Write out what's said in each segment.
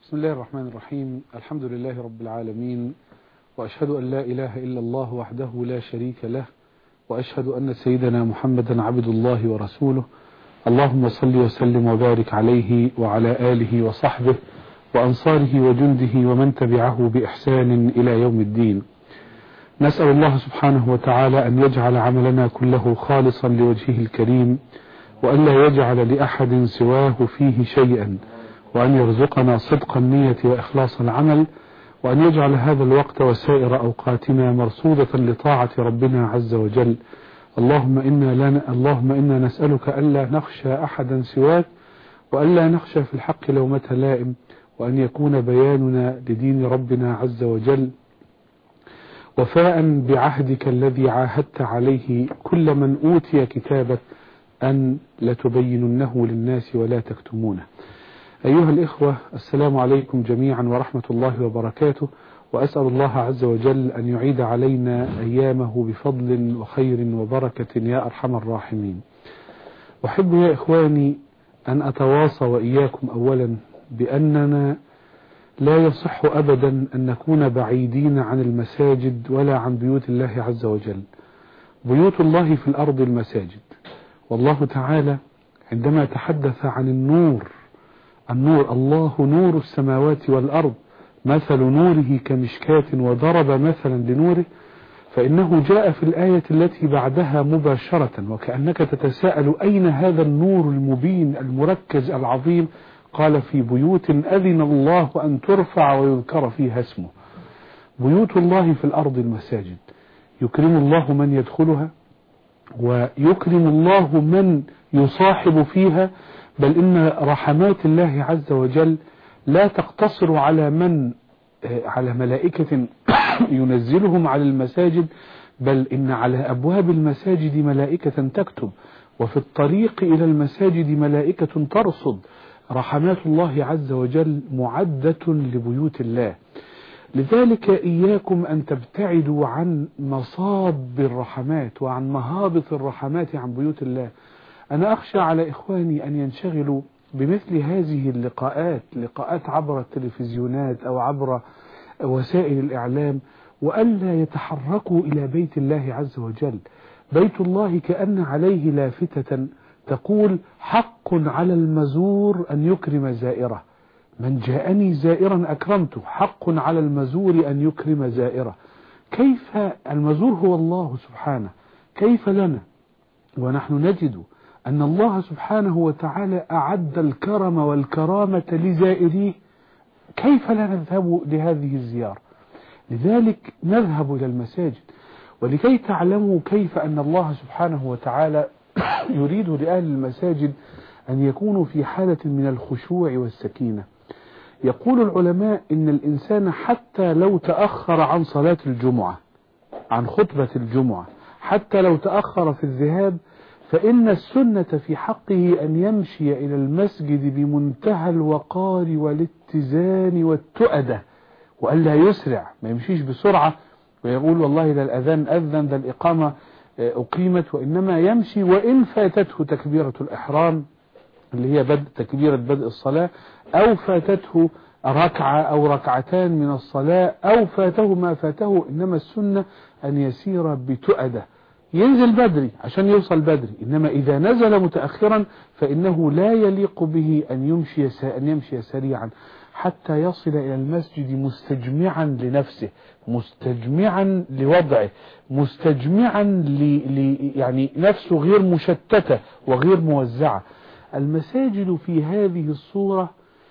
بسم الله الرحمن الرحيم الحمد لله رب العالمين وأشهد أن لا إله إلا الله وحده لا شريك له وأشهد أن سيدنا محمدا عبد الله ورسوله اللهم صل وسلم وبارك عليه وعلى آله وصحبه وأنصاره وجنده ومن تبعه بإحسان إلى يوم الدين نسأل الله سبحانه وتعالى أن يجعل عملنا كله خالصا لوجهه الكريم وأن لا يجعل لأحد سواه فيه شيئا وأن يرزقنا صدق النية وإخلاص العمل وأن يجعل هذا الوقت وسائر أوقاتنا مرصودة لطاعة ربنا عز وجل اللهم إنا, لنا اللهم إنا نسألك ألا نخشى أحدا سواك وألا نخشى في الحق لومة لائم وأن يكون بياننا لدين ربنا عز وجل وفاء بعهدك الذي عاهدت عليه كل من أوتي كتابك أن لتبيننه للناس ولا تكتمونه أيها الإخوة السلام عليكم جميعا ورحمة الله وبركاته وأسأل الله عز وجل أن يعيد علينا أيامه بفضل وخير وبركة يا أرحم الراحمين أحب يا إخواني أن أتواصى وإياكم أولا بأننا لا يصح أبدا أن نكون بعيدين عن المساجد ولا عن بيوت الله عز وجل بيوت الله في الأرض المساجد والله تعالى عندما تحدث عن النور النور الله نور السماوات والأرض مثل نوره كمشكاة وضرب مثلا لنوره فإنه جاء في الآية التي بعدها مباشرة وكأنك تتساءل أين هذا النور المبين المركز العظيم قال في بيوت أذن الله أن ترفع ويذكر فيها اسمه بيوت الله في الأرض المساجد يكرم الله من يدخلها ويكرم الله من يصاحب فيها بل إن رحمات الله عز وجل لا تقتصر على من على ملائكة ينزلهم على المساجد بل إن على أبواب المساجد ملائكة تكتب وفي الطريق إلى المساجد ملائكة ترصد رحمات الله عز وجل معدة لبيوت الله لذلك إياكم أن تبتعدوا عن مصاب الرحمات وعن مهابط الرحمات عن بيوت الله أنا أخشى على إخواني أن ينشغلوا بمثل هذه اللقاءات لقاءات عبر التلفزيونات أو عبر وسائل الإعلام وألا يتحركوا إلى بيت الله عز وجل بيت الله كأن عليه لافتة تقول حق على المزور أن يكرم زائره من جاءني زائرا أكرمته حق على المزور أن يكرم زائره كيف المزور هو الله سبحانه كيف لنا ونحن نجد أن الله سبحانه وتعالى أعد الكرم والكرامة لزائريه كيف لا نذهب لهذه الزيارة لذلك نذهب إلى المساجد ولكي تعلموا كيف أن الله سبحانه وتعالى يريد لأهل المساجد أن يكونوا في حالة من الخشوع والسكينة يقول العلماء إن الإنسان حتى لو تأخر عن صلاة الجمعة عن خطبة الجمعة حتى لو تأخر في الذهاب فإن السنة في حقه أن يمشي إلى المسجد بمنتهى الوقار والاتزان والتؤدة وألا يسرع ما يمشيش بسرعة ويقول والله ده الأذان أذن ده الإقامة أقيمت وإنما يمشي وإن فاتته تكبيرة الإحرام اللي هي بدء تكبيرة بدء الصلاة أو فاتته ركعة أو ركعتان من الصلاة أو فاته ما فاته إنما السنة أن يسير بتؤدة ينزل بدري عشان يوصل بدري إنما إذا نزل متأخرا فإنه لا يليق به أن يمشي أن يمشي سريعا حتى يصل إلى المسجد مستجمعا لنفسه مستجمعا لوضعه مستجمعا ل... ل... يعني نفسه غير مشتتة وغير موزعة المساجد في هذه الصورة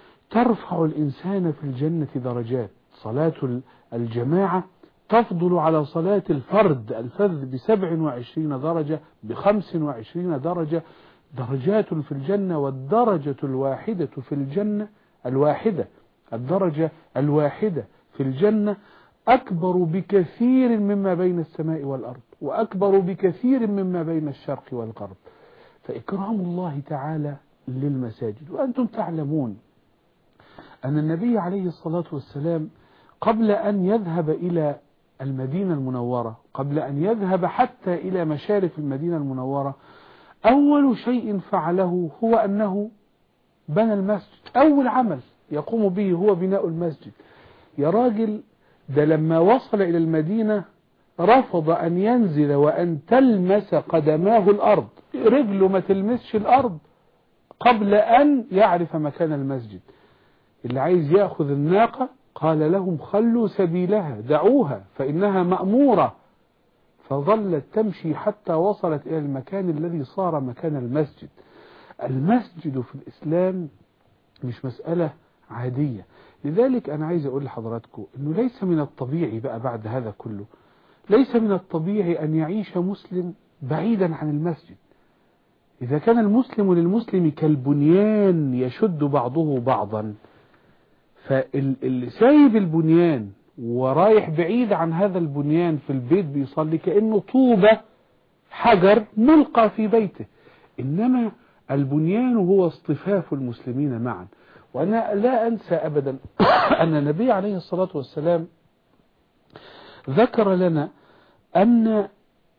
ترفع الإنسان في الجنة درجات صلاة الجماعة تفضل على صلاة الفرد الفرد بسبع وعشرين درجة بخمس وعشرين درجة درجات في الجنة والدرجة الواحدة في الجنة الواحدة الدرجة الواحدة في الجنة أكبر بكثير مما بين السماء والأرض وأكبر بكثير مما بين الشرق والغرب فإكرام الله تعالى للمساجد وأنتم تعلمون أن النبي عليه الصلاة والسلام قبل أن يذهب إلى المدينة المنورة قبل أن يذهب حتى إلى مشارف المدينة المنورة أول شيء فعله هو أنه بنى المسجد أول عمل يقوم به هو بناء المسجد يا راجل ده لما وصل إلى المدينة رفض أن ينزل وأن تلمس قدماه الأرض رجله ما تلمسش الأرض قبل أن يعرف مكان المسجد اللي عايز يأخذ الناقة قال لهم خلوا سبيلها دعوها فإنها مأمورة فظلت تمشي حتى وصلت إلى المكان الذي صار مكان المسجد المسجد في الإسلام مش مسألة عادية لذلك أنا عايز أقول لحضراتكم أنه ليس من الطبيعي بقى بعد هذا كله ليس من الطبيعي أن يعيش مسلم بعيدا عن المسجد إذا كان المسلم للمسلم كالبنيان يشد بعضه بعضا فاللي سايب البنيان ورايح بعيد عن هذا البنيان في البيت بيصلي كأنه طوبة حجر ملقى في بيته إنما البنيان هو اصطفاف المسلمين معا وأنا لا أنسى أبدا أن النبي عليه الصلاة والسلام ذكر لنا أن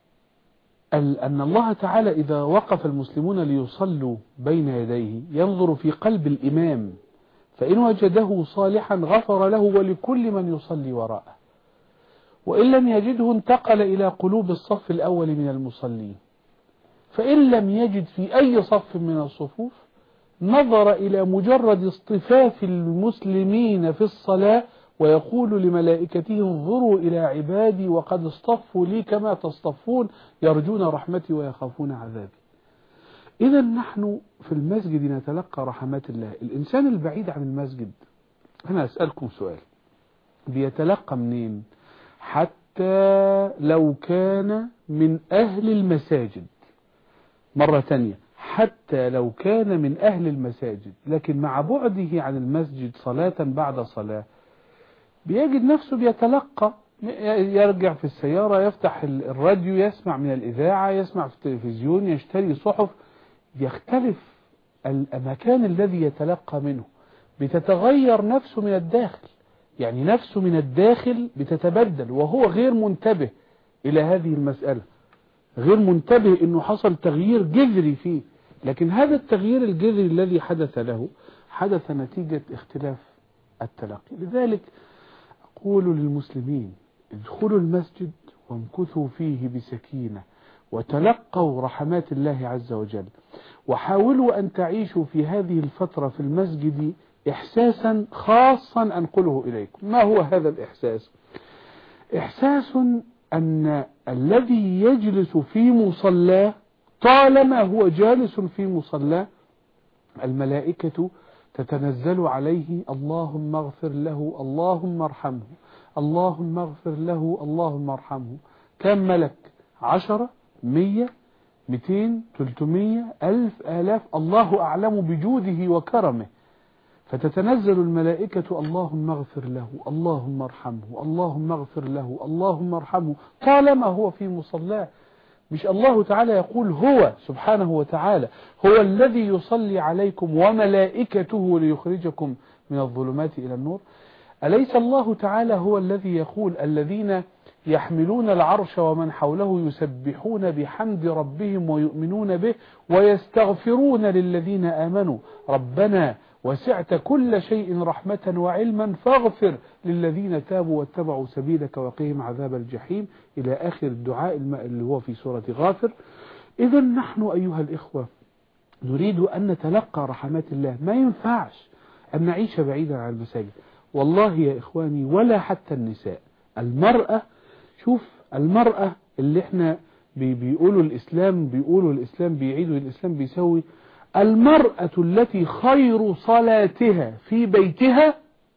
أن الله تعالى إذا وقف المسلمون ليصلوا بين يديه ينظر في قلب الإمام فإن وجده صالحا غفر له ولكل من يصلي وراءه وإن لم يجده انتقل إلى قلوب الصف الأول من المصلين فإن لم يجد في أي صف من الصفوف نظر إلى مجرد اصطفاف المسلمين في الصلاة ويقول لملائكته انظروا إلى عبادي وقد اصطفوا لي كما تصطفون يرجون رحمتي ويخافون عذابي إذا نحن في المسجد نتلقى رحمات الله الإنسان البعيد عن المسجد أنا أسألكم سؤال بيتلقى منين حتى لو كان من أهل المساجد مرة تانية حتى لو كان من أهل المساجد لكن مع بعده عن المسجد صلاة بعد صلاة بيجد نفسه بيتلقى يرجع في السيارة يفتح الراديو يسمع من الإذاعة يسمع في التلفزيون يشتري صحف يختلف المكان الذي يتلقى منه بتتغير نفسه من الداخل يعني نفسه من الداخل بتتبدل وهو غير منتبه إلى هذه المسألة غير منتبه أنه حصل تغيير جذري فيه لكن هذا التغيير الجذري الذي حدث له حدث نتيجة اختلاف التلقي لذلك أقول للمسلمين ادخلوا المسجد وامكثوا فيه بسكينة وتلقوا رحمات الله عز وجل وحاولوا أن تعيشوا في هذه الفترة في المسجد إحساسا خاصا أنقله إليكم ما هو هذا الإحساس إحساس أن الذي يجلس في مصلاه طالما هو جالس في مصلاه الملائكة تتنزل عليه اللهم اغفر له اللهم ارحمه اللهم اغفر له اللهم ارحمه كم ملك عشرة مية مئتين تلتمية ألف آلاف الله أعلم بجوده وكرمه فتتنزل الملائكة اللهم اغفر له اللهم ارحمه اللهم اغفر له اللهم ارحمه طالما هو في مصلاه مش الله تعالى يقول هو سبحانه وتعالى هو الذي يصلي عليكم وملائكته ليخرجكم من الظلمات إلى النور أليس الله تعالى هو الذي يقول الذين يحملون العرش ومن حوله يسبحون بحمد ربهم ويؤمنون به ويستغفرون للذين آمنوا ربنا وسعت كل شيء رحمة وعلما فاغفر للذين تابوا واتبعوا سبيلك وقهم عذاب الجحيم إلى آخر الدعاء اللي هو في سورة غافر إذا نحن أيها الإخوة نريد أن نتلقى رحمات الله ما ينفعش أن نعيش بعيدا عن المساجد والله يا إخواني ولا حتى النساء المرأة شوف المرأة اللي احنا بيقولوا الإسلام بيقولوا الإسلام بيعيدوا الإسلام بيسوي المرأة التي خير صلاتها في بيتها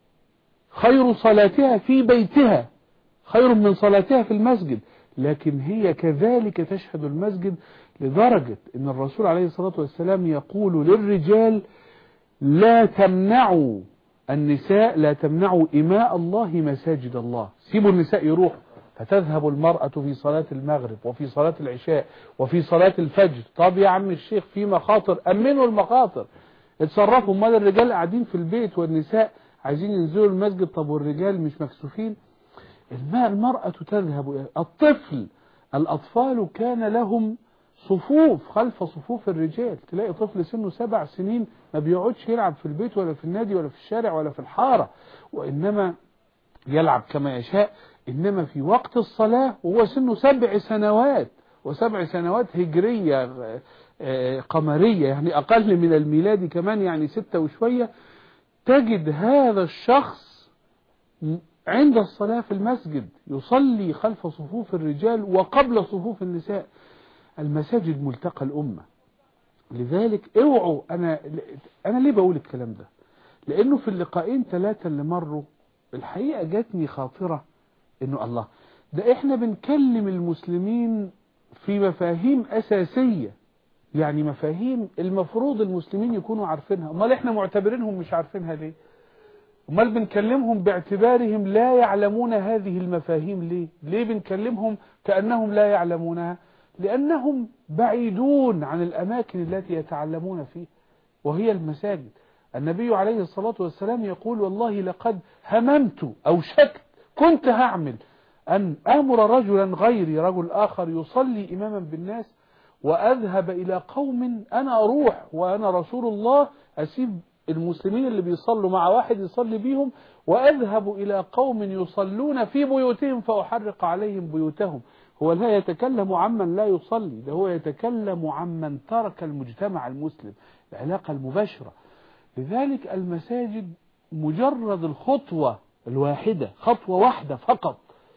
خير صلاتها في بيتها خير من صلاتها في المسجد لكن هي كذلك تشهد المسجد لدرجة ان الرسول عليه الصلاة والسلام يقول للرجال لا تمنعوا النساء لا تمنعوا إماء الله مساجد الله سيبوا النساء يروحوا فتذهب المرأة في صلاة المغرب وفي صلاة العشاء وفي صلاة الفجر طب يا عم الشيخ في مخاطر أمنوا المخاطر اتصرفوا مال الرجال قاعدين في البيت والنساء عايزين ينزلوا المسجد طب والرجال مش مكسوفين الماء المرأة تذهب الطفل الأطفال كان لهم صفوف خلف صفوف الرجال تلاقي طفل سنه سبع سنين ما بيقعدش يلعب في البيت ولا في النادي ولا في الشارع ولا في الحارة وإنما يلعب كما يشاء إنما في وقت الصلاة وهو سنه سبع سنوات وسبع سنوات هجرية آه، قمرية يعني أقل من الميلادي كمان يعني ستة وشوية تجد هذا الشخص عند الصلاة في المسجد يصلي خلف صفوف الرجال وقبل صفوف النساء المساجد ملتقى الأمة لذلك اوعوا أنا, أنا ليه بقول الكلام ده لأنه في اللقاءين ثلاثة اللي مروا الحقيقة جاتني خاطرة انه الله ده احنا بنكلم المسلمين في مفاهيم اساسية يعني مفاهيم المفروض المسلمين يكونوا عارفينها امال احنا معتبرينهم مش عارفينها ليه امال بنكلمهم باعتبارهم لا يعلمون هذه المفاهيم ليه ليه بنكلمهم كأنهم لا يعلمونها لأنهم بعيدون عن الأماكن التي يتعلمون فيها وهي المساجد النبي عليه الصلاة والسلام يقول والله لقد هممت أو شكت كنت هعمل أن أمر رجلا غيري رجل آخر يصلي إماما بالناس وأذهب إلى قوم أنا أروح وأنا رسول الله أسيب المسلمين اللي بيصلوا مع واحد يصلي بيهم وأذهب إلى قوم يصلون في بيوتهم فأحرق عليهم بيوتهم هو لا يتكلم عمن لا يصلي ده هو يتكلم عمن ترك المجتمع المسلم العلاقة المباشرة لذلك المساجد مجرد الخطوة الواحدة خطوة واحدة فقط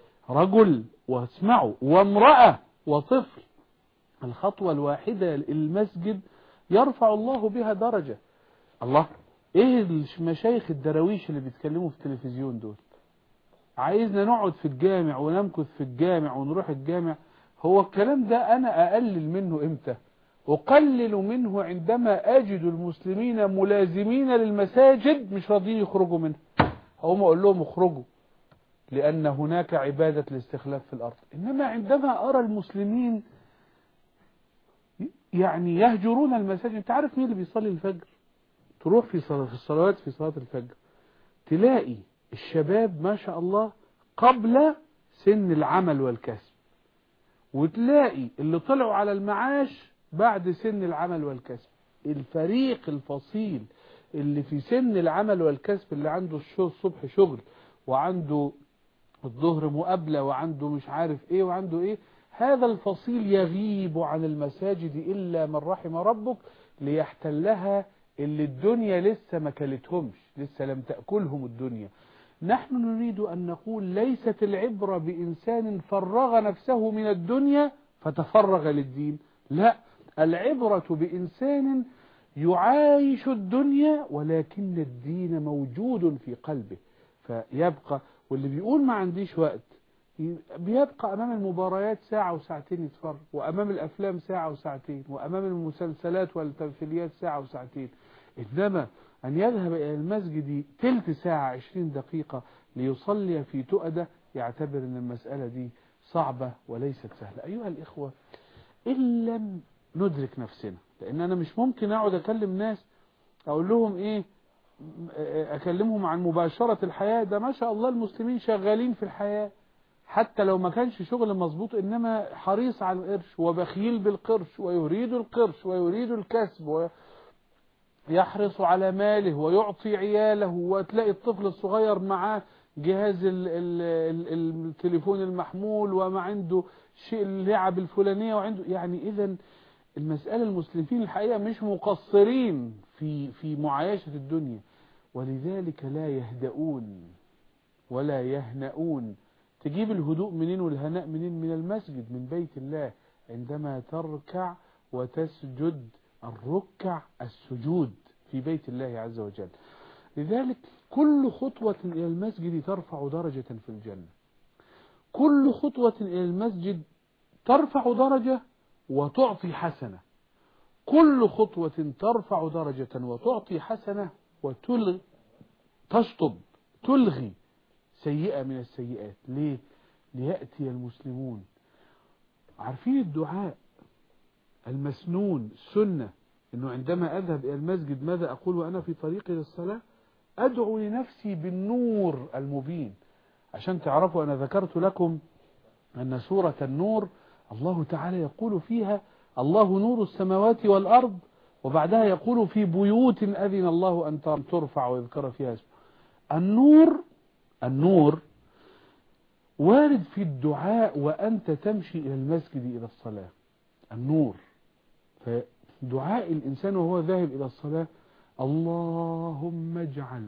رجل واسمعوا وامرأة وطفل الخطوة الواحدة المسجد يرفع الله بها درجة الله ايه المشايخ الدراويش اللي بيتكلموا في التلفزيون دول عايزنا نقعد في الجامع ونمكث في الجامع ونروح الجامع هو الكلام ده انا اقلل منه امتى أقلل منه عندما أجد المسلمين ملازمين للمساجد مش راضيين يخرجوا منها هم أقول لهم اخرجوا لأن هناك عبادة الاستخلاف في الأرض إنما عندما أرى المسلمين يعني يهجرون المساجد أنت عارف مين اللي بيصلي الفجر تروح في صلاة في الصلوات في صلاة الفجر تلاقي الشباب ما شاء الله قبل سن العمل والكسب وتلاقي اللي طلعوا على المعاش بعد سن العمل والكسب الفريق الفصيل اللي في سن العمل والكسب اللي عنده الصبح شغل وعنده الظهر مقابلة وعنده مش عارف ايه وعنده ايه هذا الفصيل يغيب عن المساجد إلا من رحم ربك ليحتلها اللي الدنيا لسه ما كلتهمش لسه لم تأكلهم الدنيا نحن نريد أن نقول ليست العبرة بإنسان فرغ نفسه من الدنيا فتفرغ للدين لا العبرة بإنسان يعايش الدنيا ولكن الدين موجود في قلبه فيبقى واللي بيقول ما عنديش وقت بيبقى أمام المباريات ساعة وساعتين يتفرج وأمام الأفلام ساعة وساعتين وأمام المسلسلات والتمثيليات ساعة وساعتين إنما أن يذهب إلى المسجد تلت ساعة عشرين دقيقة ليصلي في تؤدة يعتبر أن المسألة دي صعبة وليست سهلة أيها الإخوة إن لم ندرك نفسنا لان انا مش ممكن اقعد اكلم ناس اقول لهم ايه اكلمهم عن مباشرة الحياة ده ما شاء الله المسلمين شغالين في الحياة حتى لو ما كانش شغل مظبوط انما حريص على القرش وبخيل بالقرش ويريد القرش ويريد الكسب ويحرص على ماله ويعطي عياله وتلاقي الطفل الصغير معاه جهاز التليفون المحمول وما عنده شيء اللعب الفلانية وعنده يعني اذا المسألة المسلمين الحقيقة مش مقصرين في في معايشة الدنيا ولذلك لا يهدؤون ولا يهنؤون تجيب الهدوء منين والهناء منين من المسجد من بيت الله عندما تركع وتسجد الركع السجود في بيت الله عز وجل لذلك كل خطوة إلى المسجد ترفع درجة في الجنة كل خطوة إلى المسجد ترفع درجة وتعطي حسنة كل خطوة ترفع درجة وتعطي حسنة وتلغي تشطب تلغي سيئة من السيئات ليه ليأتي المسلمون عارفين الدعاء المسنون السنة انه عندما اذهب الى المسجد ماذا اقول وانا في طريقي للصلاة ادعو لنفسي بالنور المبين عشان تعرفوا انا ذكرت لكم ان سورة النور الله تعالى يقول فيها الله نور السماوات والأرض وبعدها يقول في بيوت أذن الله أن ترفع ويذكر فيها اسمه النور النور وارد في الدعاء وأنت تمشي إلى المسجد إلى الصلاة النور فدعاء الإنسان وهو ذاهب إلى الصلاة اللهم اجعل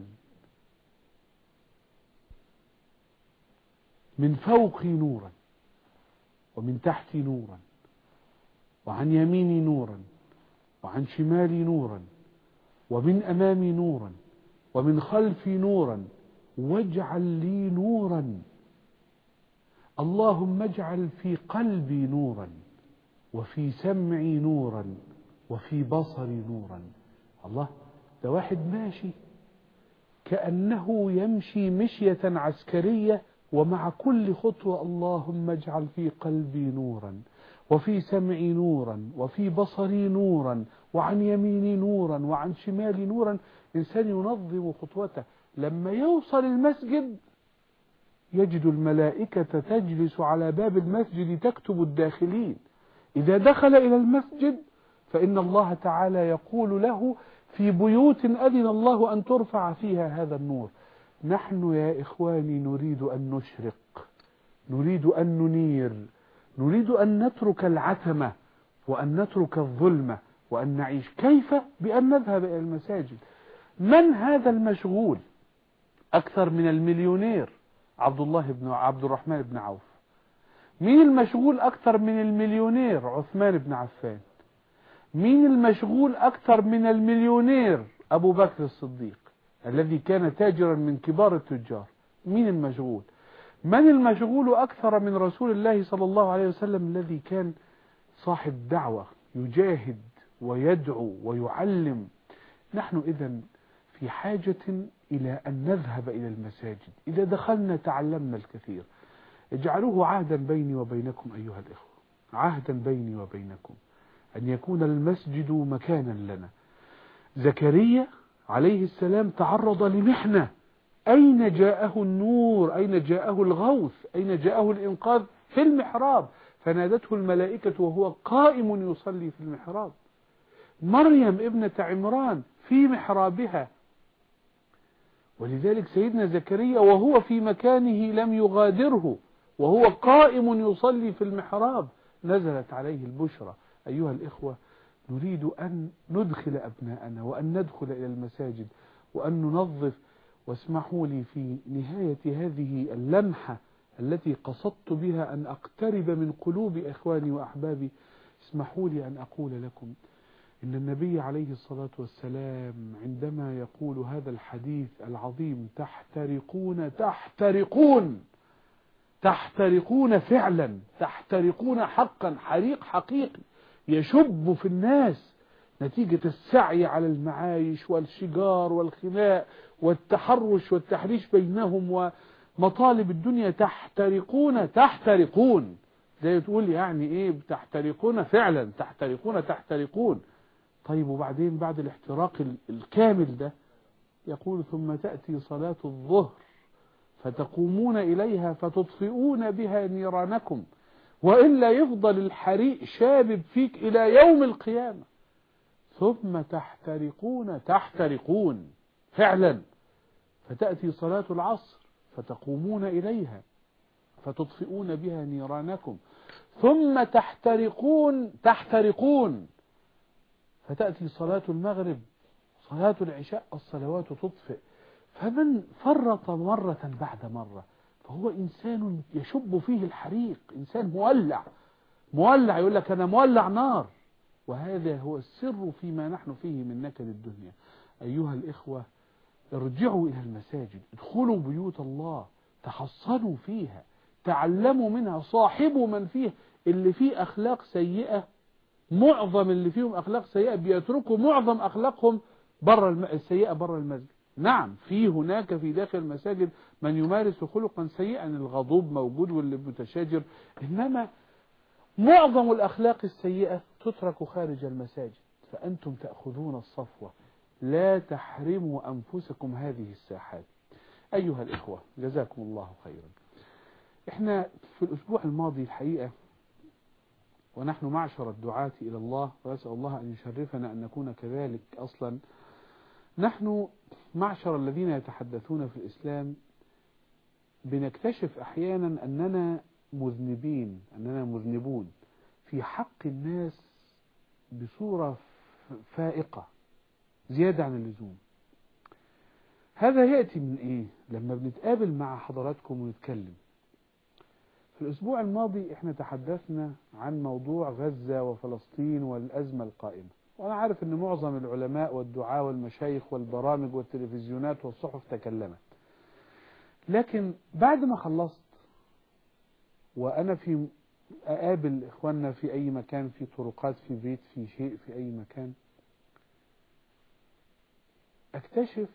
من فوقي نورا ومن تحتي نورا وعن يميني نورا وعن شمالي نورا ومن أمامي نورا ومن خلفي نورا واجعل لي نورا اللهم اجعل في قلبي نورا وفي سمعي نورا وفي بصري نورا الله ده واحد ماشي كأنه يمشي مشية عسكرية ومع كل خطوة اللهم اجعل في قلبي نورا وفي سمعي نورا وفي بصري نورا وعن يميني نورا وعن شمالي نورا إنسان ينظم خطوته لما يوصل المسجد يجد الملائكة تجلس على باب المسجد تكتب الداخلين إذا دخل إلى المسجد فإن الله تعالى يقول له في بيوت أذن الله أن ترفع فيها هذا النور نحن يا إخواني نريد أن نشرق نريد أن ننير نريد أن نترك العتمة وأن نترك الظلمة وأن نعيش كيف بأن نذهب إلى المساجد من هذا المشغول أكثر من المليونير عبد الله بن عبد الرحمن بن عوف مين المشغول أكثر من المليونير عثمان بن عفان مين المشغول أكثر من المليونير أبو بكر الصديق الذي كان تاجرا من كبار التجار مين المشغول من المشغول أكثر من رسول الله صلى الله عليه وسلم الذي كان صاحب دعوة يجاهد ويدعو ويعلم نحن إذا في حاجة إلى أن نذهب إلى المساجد إذا دخلنا تعلمنا الكثير اجعلوه عهدا بيني وبينكم أيها الإخوة عهدا بيني وبينكم أن يكون المسجد مكانا لنا زكريا عليه السلام تعرض لمحنة أين جاءه النور أين جاءه الغوث أين جاءه الإنقاذ في المحراب فنادته الملائكة وهو قائم يصلي في المحراب مريم ابنة عمران في محرابها ولذلك سيدنا زكريا وهو في مكانه لم يغادره وهو قائم يصلي في المحراب نزلت عليه البشرى أيها الإخوة نريد أن ندخل أبناءنا وأن ندخل إلى المساجد وأن ننظف واسمحوا لي في نهاية هذه اللمحة التي قصدت بها أن أقترب من قلوب إخواني وأحبابي اسمحوا لي أن أقول لكم إن النبي عليه الصلاة والسلام عندما يقول هذا الحديث العظيم تحترقون تحترقون تحترقون فعلا تحترقون حقا حريق حقيقي يشب في الناس نتيجة السعي على المعايش والشجار والخناء والتحرش والتحريش بينهم ومطالب الدنيا تحترقون تحترقون زي تقول يعني ايه تحترقون فعلا تحترقون تحترقون طيب وبعدين بعد الاحتراق الكامل ده يقول ثم تأتي صلاة الظهر فتقومون إليها فتطفئون بها نيرانكم وإلا يفضل الحريق شابب فيك إلى يوم القيامة ثم تحترقون تحترقون فعلا فتأتي صلاة العصر فتقومون إليها فتطفئون بها نيرانكم ثم تحترقون تحترقون فتأتي صلاة المغرب صلاة العشاء الصلوات تطفئ فمن فرط مرة بعد مرة فهو إنسان يشب فيه الحريق إنسان مولع مولع يقول لك أنا مولع نار وهذا هو السر فيما نحن فيه من نكد الدنيا أيها الإخوة ارجعوا إلى المساجد ادخلوا بيوت الله تحصنوا فيها تعلموا منها صاحبوا من فيه اللي فيه أخلاق سيئة معظم اللي فيهم أخلاق سيئة بيتركوا معظم أخلاقهم بره الم... السيئة بره المسجد نعم في هناك في داخل المساجد من يمارس خلقا سيئا الغضوب موجود واللي متشاجر إنما معظم الأخلاق السيئة تترك خارج المساجد فأنتم تأخذون الصفوة لا تحرموا أنفسكم هذه الساحات أيها الإخوة جزاكم الله خيرا احنا في الأسبوع الماضي الحقيقة ونحن معشر الدعاة إلى الله وأسأل الله أن يشرفنا أن نكون كذلك أصلا نحن معشر الذين يتحدثون في الإسلام بنكتشف أحيانا أننا مذنبين أننا مذنبون في حق الناس بصورة فائقة زيادة عن اللزوم هذا يأتي من إيه لما بنتقابل مع حضراتكم ونتكلم في الأسبوع الماضي احنا تحدثنا عن موضوع غزة وفلسطين والأزمة القائمة وأنا عارف أن معظم العلماء والدعاء والمشايخ والبرامج والتلفزيونات والصحف تكلمت لكن بعد ما خلصت وأنا في أقابل إخواننا في أي مكان في طرقات في بيت في شيء في أي مكان أكتشف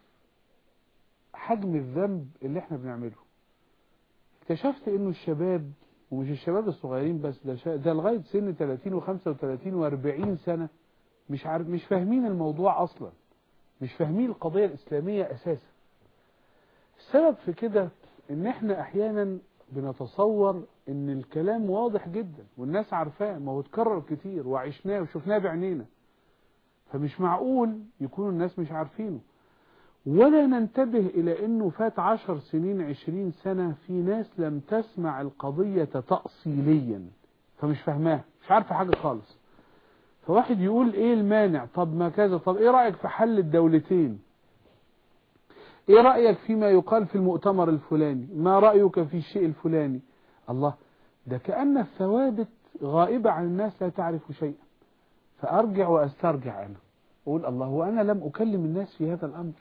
حجم الذنب اللي احنا بنعمله اكتشفت انه الشباب ومش الشباب الصغيرين بس ده, ده لغاية سن 30 و35 و40 سنة مش عارف مش فاهمين الموضوع اصلا مش فاهمين القضية الاسلامية اساسا السبب في كده ان احنا احيانا بنتصور ان الكلام واضح جدا والناس عارفاه ما هو اتكرر كتير وعشناه وشفناه بعينينا فمش معقول يكونوا الناس مش عارفينه ولا ننتبه إلى أنه فات عشر سنين عشرين سنة في ناس لم تسمع القضية تأصيليا فمش فاهماها مش عارفة حاجة خالص فواحد يقول ايه المانع طب ما كذا طب ايه رأيك في حل الدولتين ايه رأيك فيما يقال في المؤتمر الفلاني ما رأيك في الشيء الفلاني الله ده كأن الثوابت غائبة عن الناس لا تعرف شيئا فأرجع وأسترجع أنا أقول الله وأنا لم أكلم الناس في هذا الأمر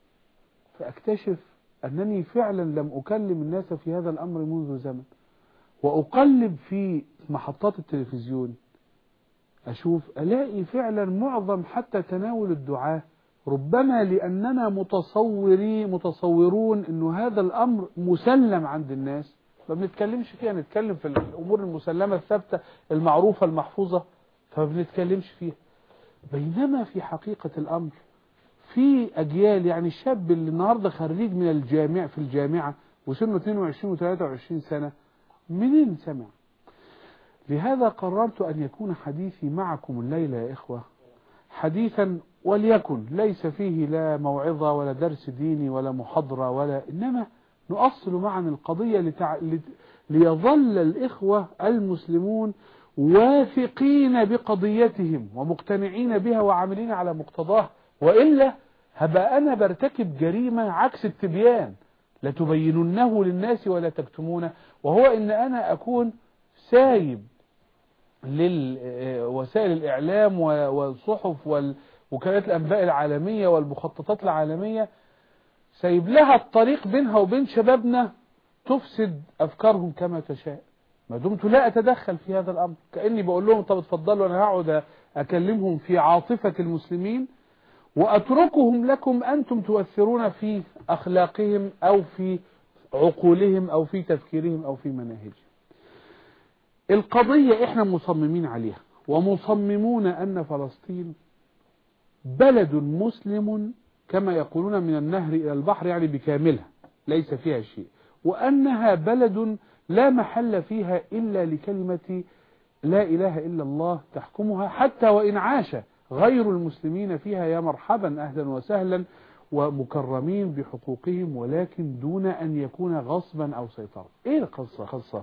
فأكتشف أنني فعلا لم أكلم الناس في هذا الأمر منذ زمن وأقلب في محطات التلفزيون أشوف ألاقي فعلا معظم حتى تناول الدعاة ربما لأننا متصورين متصورون أنه هذا الأمر مسلم عند الناس ما بنتكلمش فيها نتكلم في الأمور المسلمة الثابتة المعروفة المحفوظة فما بنتكلمش فيها بينما في حقيقة الأمر في أجيال يعني الشاب اللي النهاردة خريج من الجامع في الجامعة وسنه 22 و 23 سنة منين سمع لهذا قررت أن يكون حديثي معكم الليلة يا إخوة حديثا وليكن ليس فيه لا موعظة ولا درس ديني ولا محاضرة ولا إنما نؤصل معا القضية لتع... ليظل الإخوة المسلمون واثقين بقضيتهم ومقتنعين بها وعاملين على مقتضاه وإلا هبقى أنا برتكب جريمة عكس التبيان لتبيننه للناس ولا تكتمونه وهو إن أنا أكون سايب لوسائل الإعلام والصحف ووكالات الأنباء العالمية والمخططات العالمية سايب لها الطريق بينها وبين شبابنا تفسد أفكارهم كما تشاء ما دمت لا أتدخل في هذا الأمر كأني بقول لهم طب اتفضلوا أنا هقعد أكلمهم في عاطفة المسلمين وأتركهم لكم أنتم تؤثرون في أخلاقهم أو في عقولهم أو في تفكيرهم أو في مناهجهم القضية إحنا مصممين عليها ومصممون أن فلسطين بلد مسلم كما يقولون من النهر إلى البحر يعني بكاملها ليس فيها شيء وأنها بلد لا محل فيها إلا لكلمة لا إله إلا الله تحكمها حتى وإن عاش غير المسلمين فيها يا مرحبا أهلا وسهلا ومكرمين بحقوقهم ولكن دون أن يكون غصبا أو سيطرة إيه القصة خاصة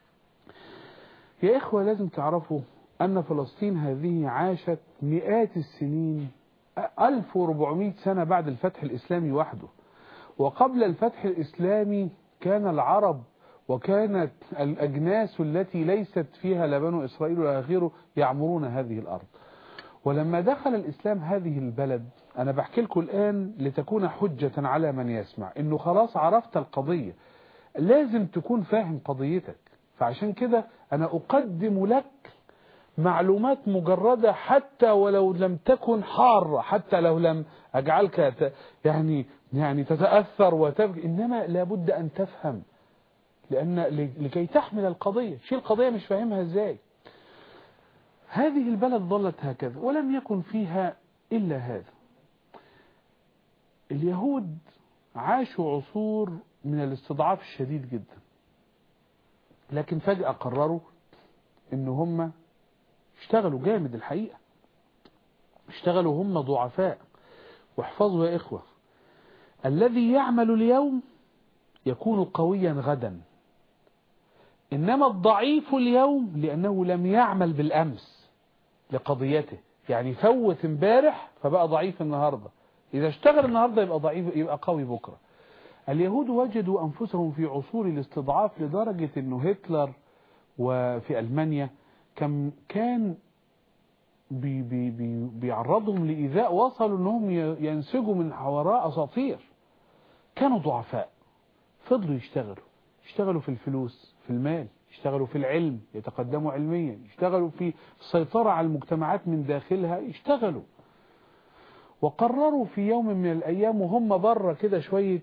يا إخوة لازم تعرفوا أن فلسطين هذه عاشت مئات السنين 1400 سنة بعد الفتح الإسلامي وحده وقبل الفتح الإسلامي كان العرب وكانت الأجناس التي ليست فيها لبن إسرائيل ولا غيره يعمرون هذه الأرض ولما دخل الإسلام هذه البلد أنا بحكي لكم الآن لتكون حجة على من يسمع إنه خلاص عرفت القضية لازم تكون فاهم قضيتك فعشان كده أنا أقدم لك معلومات مجردة حتى ولو لم تكن حارة حتى لو لم أجعلك يعني يعني تتأثر وتبكي إنما لابد أن تفهم لأن لكي تحمل القضية شيء القضية مش فاهمها إزاي هذه البلد ظلت هكذا ولم يكن فيها إلا هذا اليهود عاشوا عصور من الاستضعاف الشديد جدا لكن فجأة قرروا ان هم اشتغلوا جامد الحقيقة اشتغلوا هم ضعفاء واحفظوا يا إخوة الذي يعمل اليوم يكون قويا غدا إنما الضعيف اليوم لأنه لم يعمل بالأمس لقضيته يعني فوت امبارح فبقى ضعيف النهاردة إذا اشتغل النهاردة يبقى ضعيف يبقى قوي بكرة اليهود وجدوا أنفسهم في عصور الاستضعاف لدرجة أنه هتلر وفي ألمانيا كان كان بي بي بي بيعرضهم لإيذاء وصلوا أنهم ينسجوا من وراء أساطير كانوا ضعفاء فضلوا يشتغلوا يشتغلوا في الفلوس في المال يشتغلوا في العلم يتقدموا علميا يشتغلوا في السيطرة على المجتمعات من داخلها يشتغلوا وقرروا في يوم من الأيام وهم بره كده شوية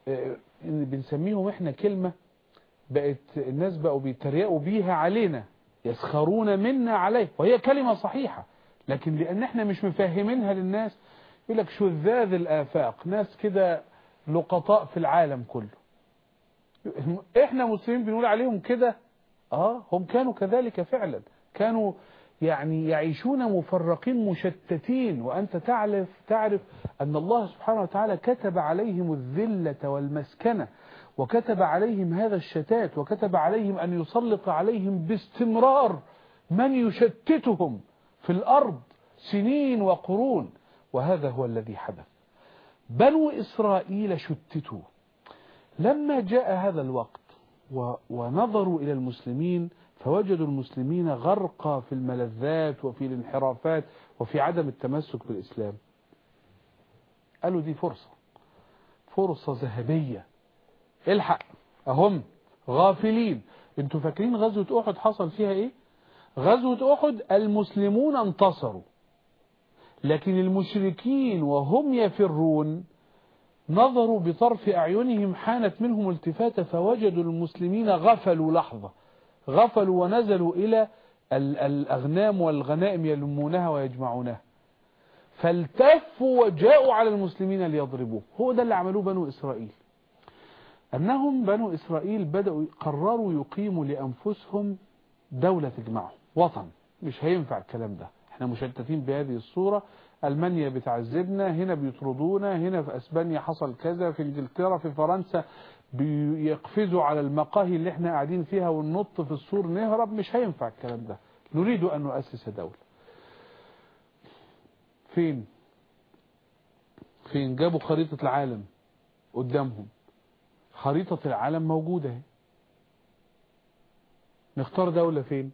بنسميهم احنا كلمة بقت الناس بقوا بيتريقوا بيها علينا يسخرون منا عليه وهي كلمة صحيحة لكن لأن احنا مش مفهمينها للناس يقول لك شذاذ الآفاق ناس كده لقطاء في العالم كله احنا مسلمين بنقول عليهم كده اه هم كانوا كذلك فعلا كانوا يعني يعيشون مفرقين مشتتين وأنت تعرف, تعرف أن الله سبحانه وتعالى كتب عليهم الذلة والمسكنة وكتب عليهم هذا الشتات وكتب عليهم أن يسلط عليهم باستمرار من يشتتهم في الأرض سنين وقرون وهذا هو الذي حدث بنو إسرائيل شتتوا لما جاء هذا الوقت ونظروا إلى المسلمين فوجدوا المسلمين غرقى في الملذات وفي الانحرافات وفي عدم التمسك بالإسلام قالوا دي فرصة فرصة ذهبية الحق أهم غافلين انتوا فاكرين غزوة أحد حصل فيها ايه غزوة أحد المسلمون انتصروا لكن المشركين وهم يفرون نظروا بطرف أعينهم حانت منهم التفاتة فوجدوا المسلمين غفلوا لحظة غفلوا ونزلوا إلى الأغنام والغنائم يلمونها ويجمعونها فالتفوا وجاءوا على المسلمين ليضربوه هو ده اللي عملوه بنو إسرائيل أنهم بنو إسرائيل بدأوا قرروا يقيموا لأنفسهم دولة تجمعهم وطن مش هينفع الكلام ده احنا مشتتين بهذه الصورة ألمانيا بتعذبنا هنا بيطردونا هنا في أسبانيا حصل كذا في انجلترا في فرنسا بيقفزوا على المقاهي اللي احنا قاعدين فيها وننط في السور نهرب مش هينفع الكلام ده نريد أن نؤسس دولة فين فين جابوا خريطة العالم قدامهم خريطة العالم موجودة اهي نختار دولة فين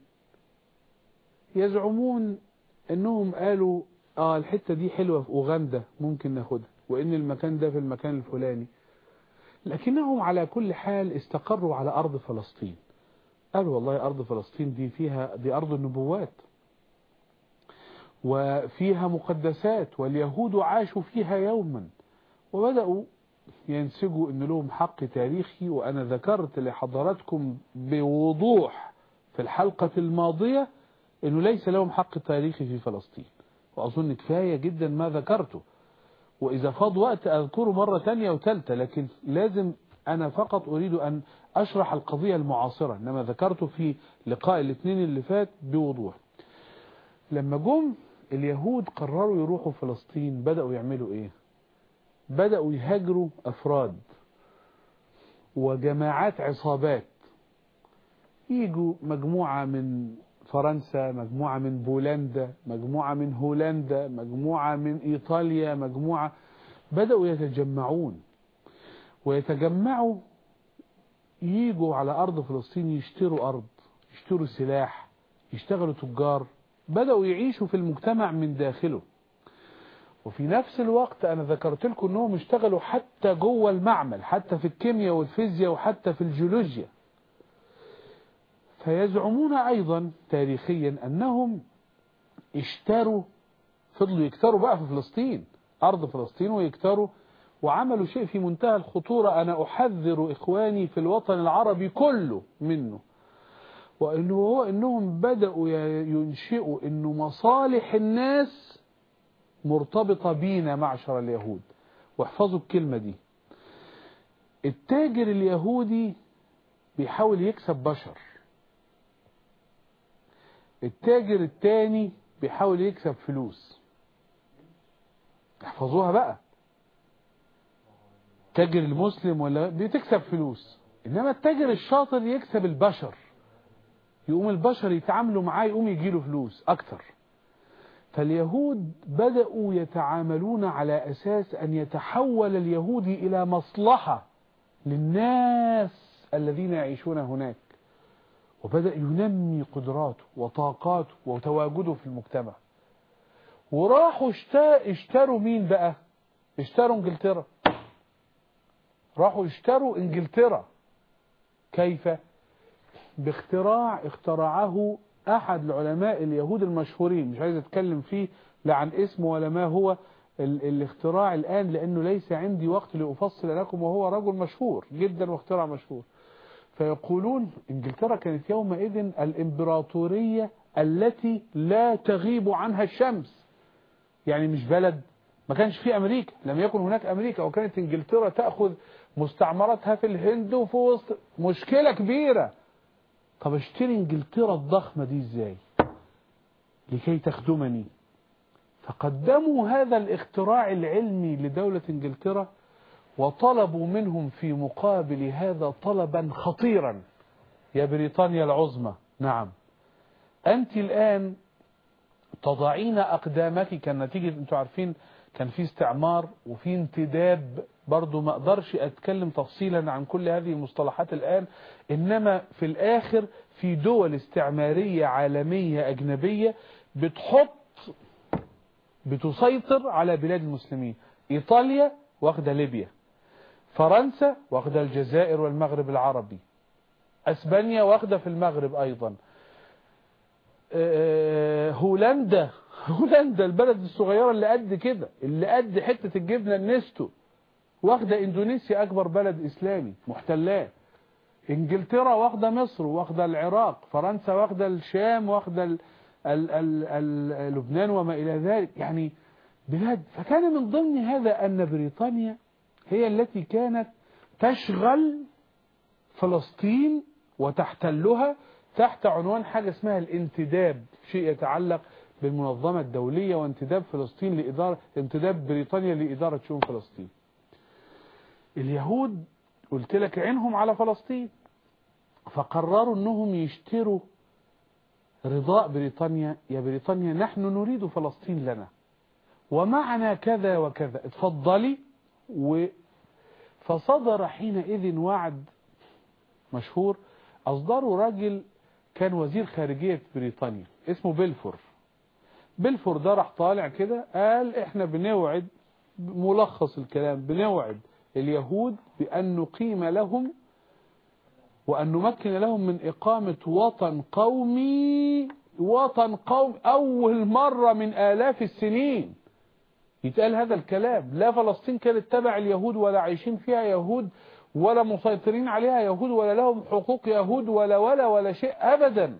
يزعمون انهم قالوا اه الحتة دي حلوة في اوغندا ممكن ناخدها وان المكان ده في المكان الفلاني لكنهم على كل حال استقروا على ارض فلسطين قالوا والله ارض فلسطين دي فيها دي ارض النبوات وفيها مقدسات واليهود عاشوا فيها يوما وبدأوا ينسجوا ان لهم حق تاريخي وانا ذكرت لحضراتكم بوضوح في الحلقة الماضية انه ليس لهم حق تاريخي في فلسطين واظن كفاية جدا ما ذكرته واذا فاض وقت اذكره مرة ثانية وثالثة لكن لازم انا فقط اريد ان اشرح القضية المعاصرة انما ذكرته في لقاء الاثنين اللي فات بوضوح لما جم اليهود قرروا يروحوا فلسطين بدأوا يعملوا ايه بدأوا يهاجروا أفراد وجماعات عصابات يجوا مجموعة من فرنسا مجموعة من بولندا مجموعة من هولندا مجموعة من إيطاليا مجموعة بدأوا يتجمعون ويتجمعوا يجوا على أرض فلسطين يشتروا أرض يشتروا سلاح يشتغلوا تجار بدأوا يعيشوا في المجتمع من داخله وفي نفس الوقت أنا ذكرت لكم أنهم اشتغلوا حتى جوه المعمل حتى في الكيمياء والفيزياء وحتى في الجيولوجيا فيزعمون أيضا تاريخيا أنهم اشتروا فضلوا يكتروا بقى في فلسطين أرض فلسطين ويكتروا وعملوا شيء في منتهى الخطورة أنا أحذر إخواني في الوطن العربي كله منه وإنه هو إنهم بدأوا ينشئوا إنه مصالح الناس مرتبطة بينا معشر اليهود واحفظوا الكلمة دي التاجر اليهودي بيحاول يكسب بشر التاجر التاني بيحاول يكسب فلوس احفظوها بقى التاجر المسلم ولا بتكسب فلوس انما التاجر الشاطر يكسب البشر يقوم البشر يتعاملوا معاه يقوم يجيله فلوس اكتر فاليهود بدأوا يتعاملون على أساس أن يتحول اليهودي إلى مصلحة للناس الذين يعيشون هناك وبدأ ينمي قدراته وطاقاته وتواجده في المجتمع وراحوا اشتروا مين بقى اشتروا انجلترا راحوا اشتروا انجلترا كيف باختراع اخترعه احد العلماء اليهود المشهورين مش عايز اتكلم فيه لا عن اسمه ولا ما هو الاختراع الان لانه ليس عندي وقت لافصل لكم وهو رجل مشهور جدا واختراع مشهور فيقولون انجلترا كانت يومئذ الامبراطورية التي لا تغيب عنها الشمس يعني مش بلد ما كانش في امريكا لم يكن هناك امريكا وكانت انجلترا تأخذ مستعمراتها في الهند وفي وسط مشكلة كبيرة طب اشتري انجلترا الضخمة دي ازاي لكي تخدمني فقدموا هذا الاختراع العلمي لدولة انجلترا وطلبوا منهم في مقابل هذا طلبا خطيرا يا بريطانيا العظمى نعم أنت الآن تضعين أقدامك كان نتيجة أنتم عارفين كان في استعمار وفي انتداب برضو ما أقدرش أتكلم تفصيلا عن كل هذه المصطلحات الآن إنما في الآخر في دول استعمارية عالمية أجنبية بتحط بتسيطر على بلاد المسلمين إيطاليا واخدة ليبيا فرنسا واخدة الجزائر والمغرب العربي اسبانيا واخدة في المغرب ايضا آه، هولندا هولندا البلد الصغيرة اللي قد كده اللي قد حتة الجبنة النستو واخدة اندونيسيا اكبر بلد اسلامي محتلاه انجلترا واخدة مصر واخدة العراق فرنسا واخدة الشام واخدة ال ال ال ال لبنان وما الى ذلك يعني بلاد فكان من ضمن هذا ان بريطانيا هي التي كانت تشغل فلسطين وتحتلها تحت عنوان حاجة اسمها الانتداب شيء يتعلق بالمنظمة الدولية وانتداب فلسطين لإدارة انتداب بريطانيا لإدارة شؤون فلسطين اليهود قلت لك عينهم على فلسطين فقرروا انهم يشتروا رضاء بريطانيا يا بريطانيا نحن نريد فلسطين لنا ومعنا كذا وكذا اتفضلي و فصدر حينئذ وعد مشهور أصدره راجل كان وزير خارجية بريطانيا اسمه بيلفور بيلفور ده راح طالع كده قال احنا بنوعد ملخص الكلام بنوعد اليهود بأن نقيم لهم وأن نمكن لهم من إقامة وطن قومي وطن قومي أول مرة من آلاف السنين يتقال هذا الكلام لا فلسطين كانت تبع اليهود ولا عايشين فيها يهود ولا مسيطرين عليها يهود ولا لهم حقوق يهود ولا ولا ولا شيء أبدا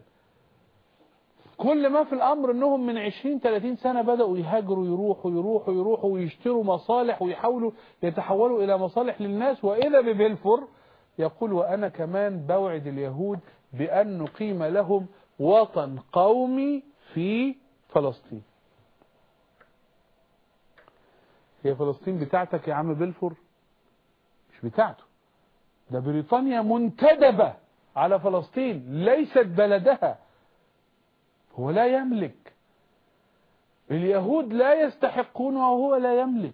كل ما في الأمر أنهم من 20 30 سنة بدأوا يهاجروا يروحوا يروحوا يروحوا ويشتروا مصالح ويحاولوا يتحولوا إلى مصالح للناس وإذا ببلفور يقول وأنا كمان بوعد اليهود بأن نقيم لهم وطن قومي في فلسطين هي فلسطين بتاعتك يا عم بلفور مش بتاعته ده بريطانيا منتدبة على فلسطين ليست بلدها هو لا يملك اليهود لا يستحقون وهو لا يملك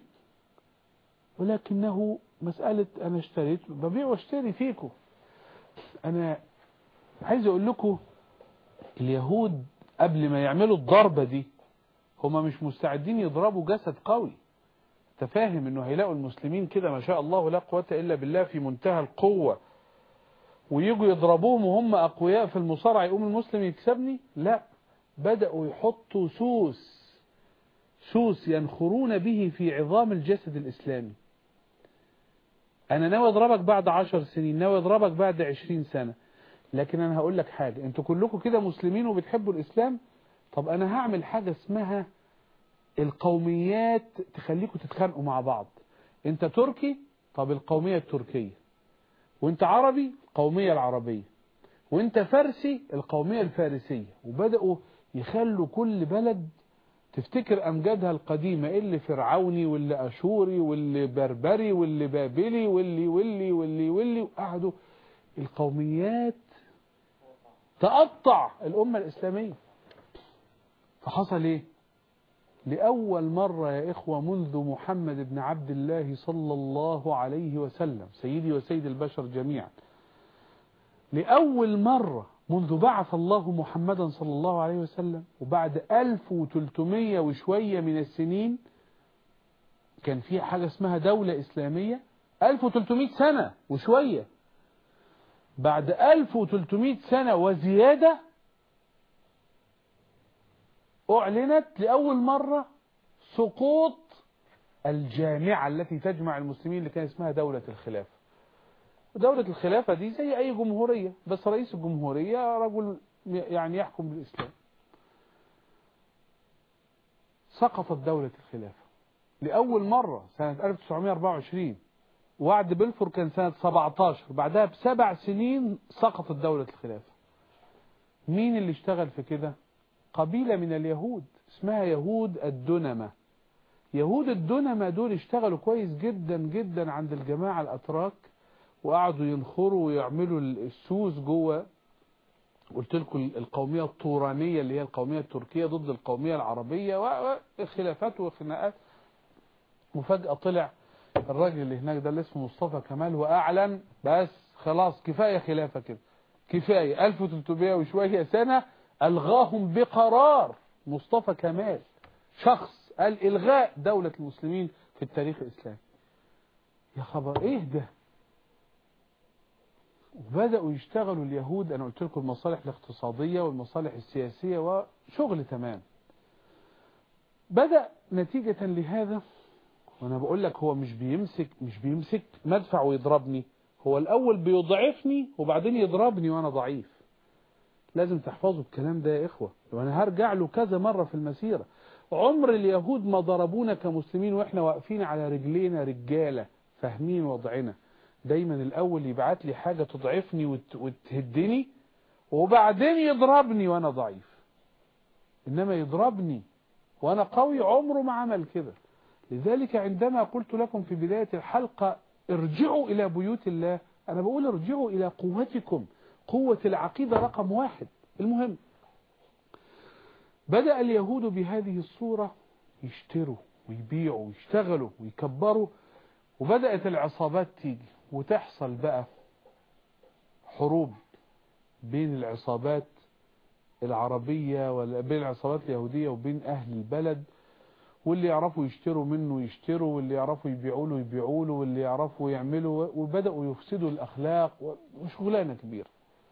ولكنه مسألة أنا اشتريت ببيع واشتري فيكم أنا عايز أقول لكم اليهود قبل ما يعملوا الضربة دي هما مش مستعدين يضربوا جسد قوي تفاهم انه هيلاقوا المسلمين كده ما شاء الله لا قوة الا بالله في منتهى القوة ويجوا يضربوهم وهم اقوياء في المصارعة يقوم المسلم يكسبني لا بدأوا يحطوا سوس سوس ينخرون به في عظام الجسد الاسلامي انا ناوي اضربك بعد عشر سنين ناوي اضربك بعد عشرين سنة لكن انا هقول لك حاجة انتوا كلكم كده مسلمين وبتحبوا الاسلام طب انا هعمل حاجة اسمها القوميات تخليكم تتخانقوا مع بعض انت تركي طب القومية التركية وانت عربي القومية العربية وانت فارسي القومية الفارسية وبدأوا يخلوا كل بلد تفتكر أمجادها القديمة اللي فرعوني واللي أشوري واللي بربري واللي بابلي واللي واللي واللي واللي وقعدوا القوميات تقطع الأمة الإسلامية فحصل إيه لأول مرة يا إخوة منذ محمد بن عبد الله صلى الله عليه وسلم سيدي وسيد البشر جميعا لأول مرة منذ بعث الله محمدا صلى الله عليه وسلم وبعد 1300 وشوية من السنين كان في حاجة اسمها دولة إسلامية 1300 سنة وشوية بعد 1300 سنة وزيادة أعلنت لأول مرة سقوط الجامعة التي تجمع المسلمين اللي كان اسمها دولة الخلافة دولة الخلافة دي زي أي جمهورية بس رئيس الجمهورية رجل يعني يحكم بالإسلام سقطت دولة الخلافة لأول مرة سنة 1924 وعد بلفور كان سنة 17 بعدها بسبع سنين سقطت دولة الخلافة مين اللي اشتغل في كده قبيلة من اليهود اسمها يهود الدنمة يهود الدنمة دول اشتغلوا كويس جدا جدا عند الجماعة الأتراك وقعدوا ينخروا ويعملوا السوس جوه قلت لكم القومية الطورانية اللي هي القومية التركية ضد القومية العربية وخلافات وخناقات وفجأة طلع الراجل اللي هناك ده اللي اسمه مصطفى كمال وأعلن بس خلاص كفاية خلافة كده كفاية 1300 وشوية سنة ألغاهم بقرار مصطفى كمال شخص قال إلغاء دولة المسلمين في التاريخ الإسلامي يا خبر إيه ده وبدأوا يشتغلوا اليهود أنا قلت لكم المصالح الاقتصادية والمصالح السياسية وشغل تمام بدأ نتيجة لهذا وأنا بقول لك هو مش بيمسك مش بيمسك مدفع ويضربني هو الأول بيضعفني وبعدين يضربني وأنا ضعيف لازم تحفظوا الكلام ده يا إخوة وأنا هرجع له كذا مرة في المسيرة عمر اليهود ما ضربونا كمسلمين وإحنا واقفين على رجلينا رجالة فاهمين وضعنا دايما الأول يبعت لي حاجة تضعفني وت... وتهدني وبعدين يضربني وأنا ضعيف إنما يضربني وأنا قوي عمره ما عمل كده لذلك عندما قلت لكم في بداية الحلقة ارجعوا إلى بيوت الله أنا بقول ارجعوا إلى قوتكم قوة العقيدة رقم واحد المهم بدأ اليهود بهذه الصورة يشتروا ويبيعوا ويشتغلوا ويكبروا وبدأت العصابات تيجي وتحصل بقى حروب بين العصابات العربية ولا بين العصابات اليهودية وبين أهل البلد واللي يعرفوا يشتروا منه يشتروا واللي يعرفوا يبيعوا له يبيعوا له واللي يعرفوا يعملوا وبدأوا يفسدوا الأخلاق وشغلانة كبيرة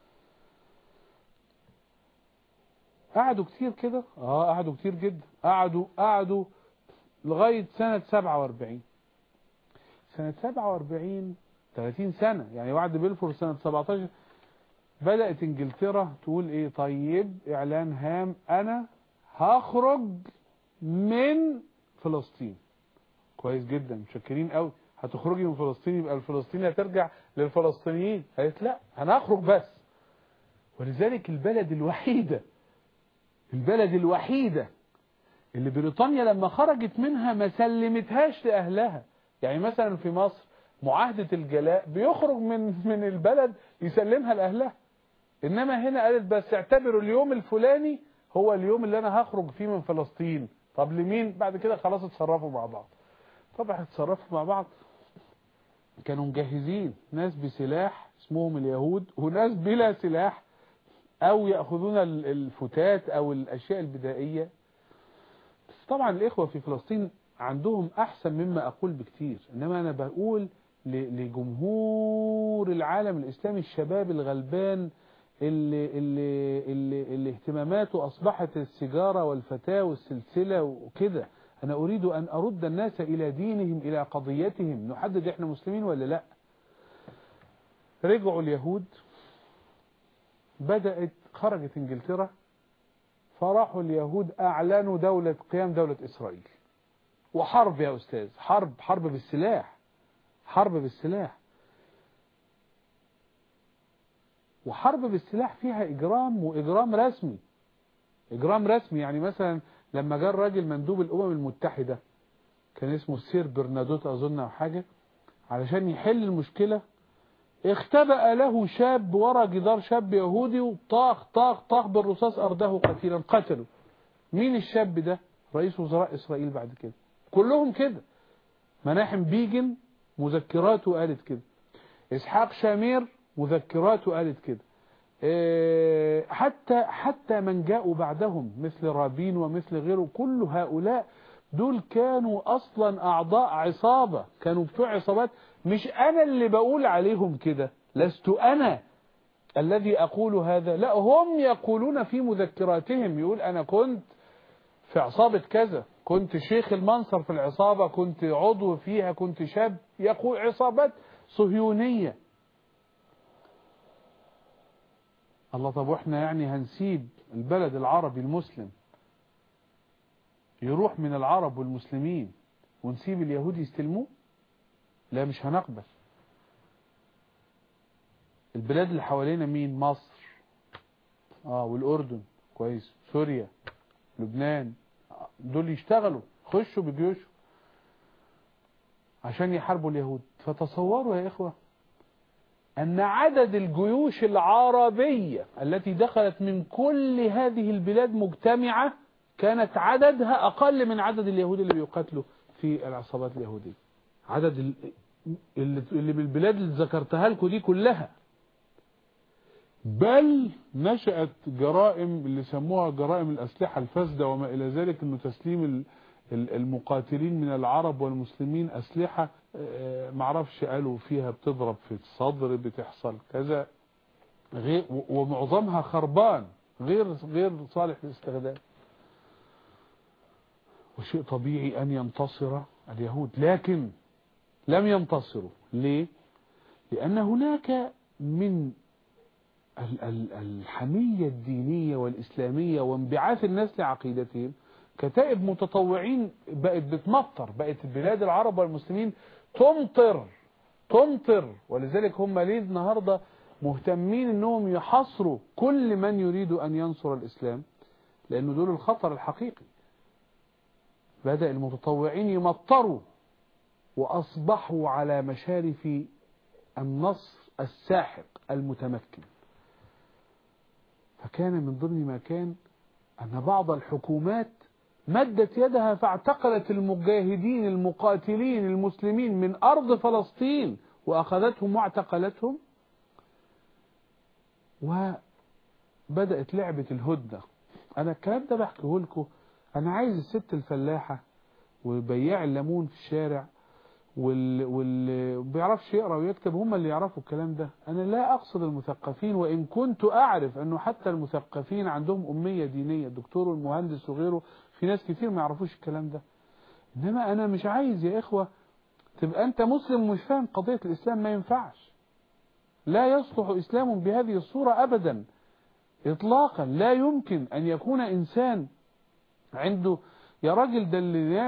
قعدوا كتير كده اه قعدوا كتير جدا قعدوا قعدوا لغاية سنة 47 سنة 47 30 سنة يعني وعد بلفور سنة 17 بدأت انجلترا تقول ايه طيب اعلان هام انا هخرج من فلسطين كويس جدا مشكرين قوي هتخرجي من فلسطين يبقى الفلسطيني هترجع للفلسطينيين قالت لا انا هخرج بس ولذلك البلد الوحيدة البلد الوحيدة اللي بريطانيا لما خرجت منها ما سلمتهاش لأهلها يعني مثلا في مصر معاهدة الجلاء بيخرج من من البلد يسلمها لأهلها إنما هنا قالت بس اعتبروا اليوم الفلاني هو اليوم اللي أنا هخرج فيه من فلسطين طب لمين بعد كده خلاص اتصرفوا مع بعض طبعا اتصرفوا مع بعض كانوا مجهزين ناس بسلاح اسمهم اليهود وناس بلا سلاح او يأخذون الفتات او الاشياء البدائية بس طبعا الاخوة في فلسطين عندهم احسن مما اقول بكتير انما انا بقول لجمهور العالم الاسلامي الشباب الغلبان اللي, اللي, اللي, اللي اهتماماته اصبحت السيجارة والفتاة والسلسلة وكده انا اريد ان ارد الناس الى دينهم الى قضيتهم نحدد احنا مسلمين ولا لا رجعوا اليهود بدأت خرجت انجلترا فراحوا اليهود اعلنوا دولة قيام دولة اسرائيل وحرب يا استاذ حرب حرب بالسلاح حرب بالسلاح وحرب بالسلاح فيها اجرام واجرام رسمي إجرام رسمي يعني مثلا لما جاء الراجل مندوب الأمم المتحدة كان اسمه السير برنادوت أظن أو حاجة علشان يحل المشكلة اختبأ له شاب ورا جدار شاب يهودي وطاخ طاخ طاخ بالرصاص أرده قتيلا قتله مين الشاب ده رئيس وزراء إسرائيل بعد كده كلهم كده مناحم بيجن مذكراته قالت كده إسحاق شامير مذكراته قالت كده إيه، حتى حتى من جاءوا بعدهم مثل رابين ومثل غيره كل هؤلاء دول كانوا اصلا اعضاء عصابة كانوا بتوع عصابات مش انا اللي بقول عليهم كده لست انا الذي اقول هذا لا هم يقولون في مذكراتهم يقول انا كنت في عصابة كذا كنت شيخ المنصر في العصابة كنت عضو فيها كنت شاب يقول عصابات صهيونية الله طب واحنا يعني هنسيب البلد العربي المسلم يروح من العرب والمسلمين ونسيب اليهود يستلموه لا مش هنقبل البلاد اللي حوالينا مين مصر اه والاردن كويس سوريا لبنان دول يشتغلوا خشوا بجيوشهم عشان يحاربوا اليهود فتصوروا يا إخوة أن عدد الجيوش العربية التي دخلت من كل هذه البلاد مجتمعة كانت عددها أقل من عدد اليهود اللي بيقاتلوا في العصابات اليهودية عدد اللي بالبلاد اللي ذكرتها لكم دي كلها بل نشأت جرائم اللي سموها جرائم الأسلحة الفاسدة وما إلى ذلك أنه تسليم المقاتلين من العرب والمسلمين أسلحة آه، معرفش قالوا فيها بتضرب في الصدر بتحصل كذا غير ومعظمها خربان غير غير صالح للاستخدام وشيء طبيعي أن ينتصر اليهود لكن لم ينتصروا ليه لأن هناك من الحمية الدينية والإسلامية وانبعاث الناس لعقيدتهم كتائب متطوعين بقت بتمطر بقت البلاد العرب والمسلمين تمطر تمطر ولذلك هم ليه النهاردة مهتمين انهم يحصروا كل من يريد ان ينصر الاسلام لانه دول الخطر الحقيقي بدأ المتطوعين يمطروا واصبحوا على مشارف النصر الساحق المتمكن فكان من ضمن ما كان أن بعض الحكومات مدت يدها فاعتقلت المجاهدين المقاتلين المسلمين من أرض فلسطين وأخذتهم واعتقلتهم وبدأت لعبة الهدنة أنا الكلام ده بحكيه لكم أنا عايز الست الفلاحة وبياع الليمون في الشارع واللي وال... بيعرفش يقرأ ويكتب هم اللي يعرفوا الكلام ده أنا لا أقصد المثقفين وإن كنت أعرف أنه حتى المثقفين عندهم أمية دينية الدكتور والمهندس وغيره في ناس كتير ما يعرفوش الكلام ده إنما أنا مش عايز يا إخوة تبقى أنت مسلم مش فاهم قضية الإسلام ما ينفعش لا يصلح إسلام بهذه الصورة أبدا إطلاقا لا يمكن أن يكون إنسان عنده يا راجل ده اللي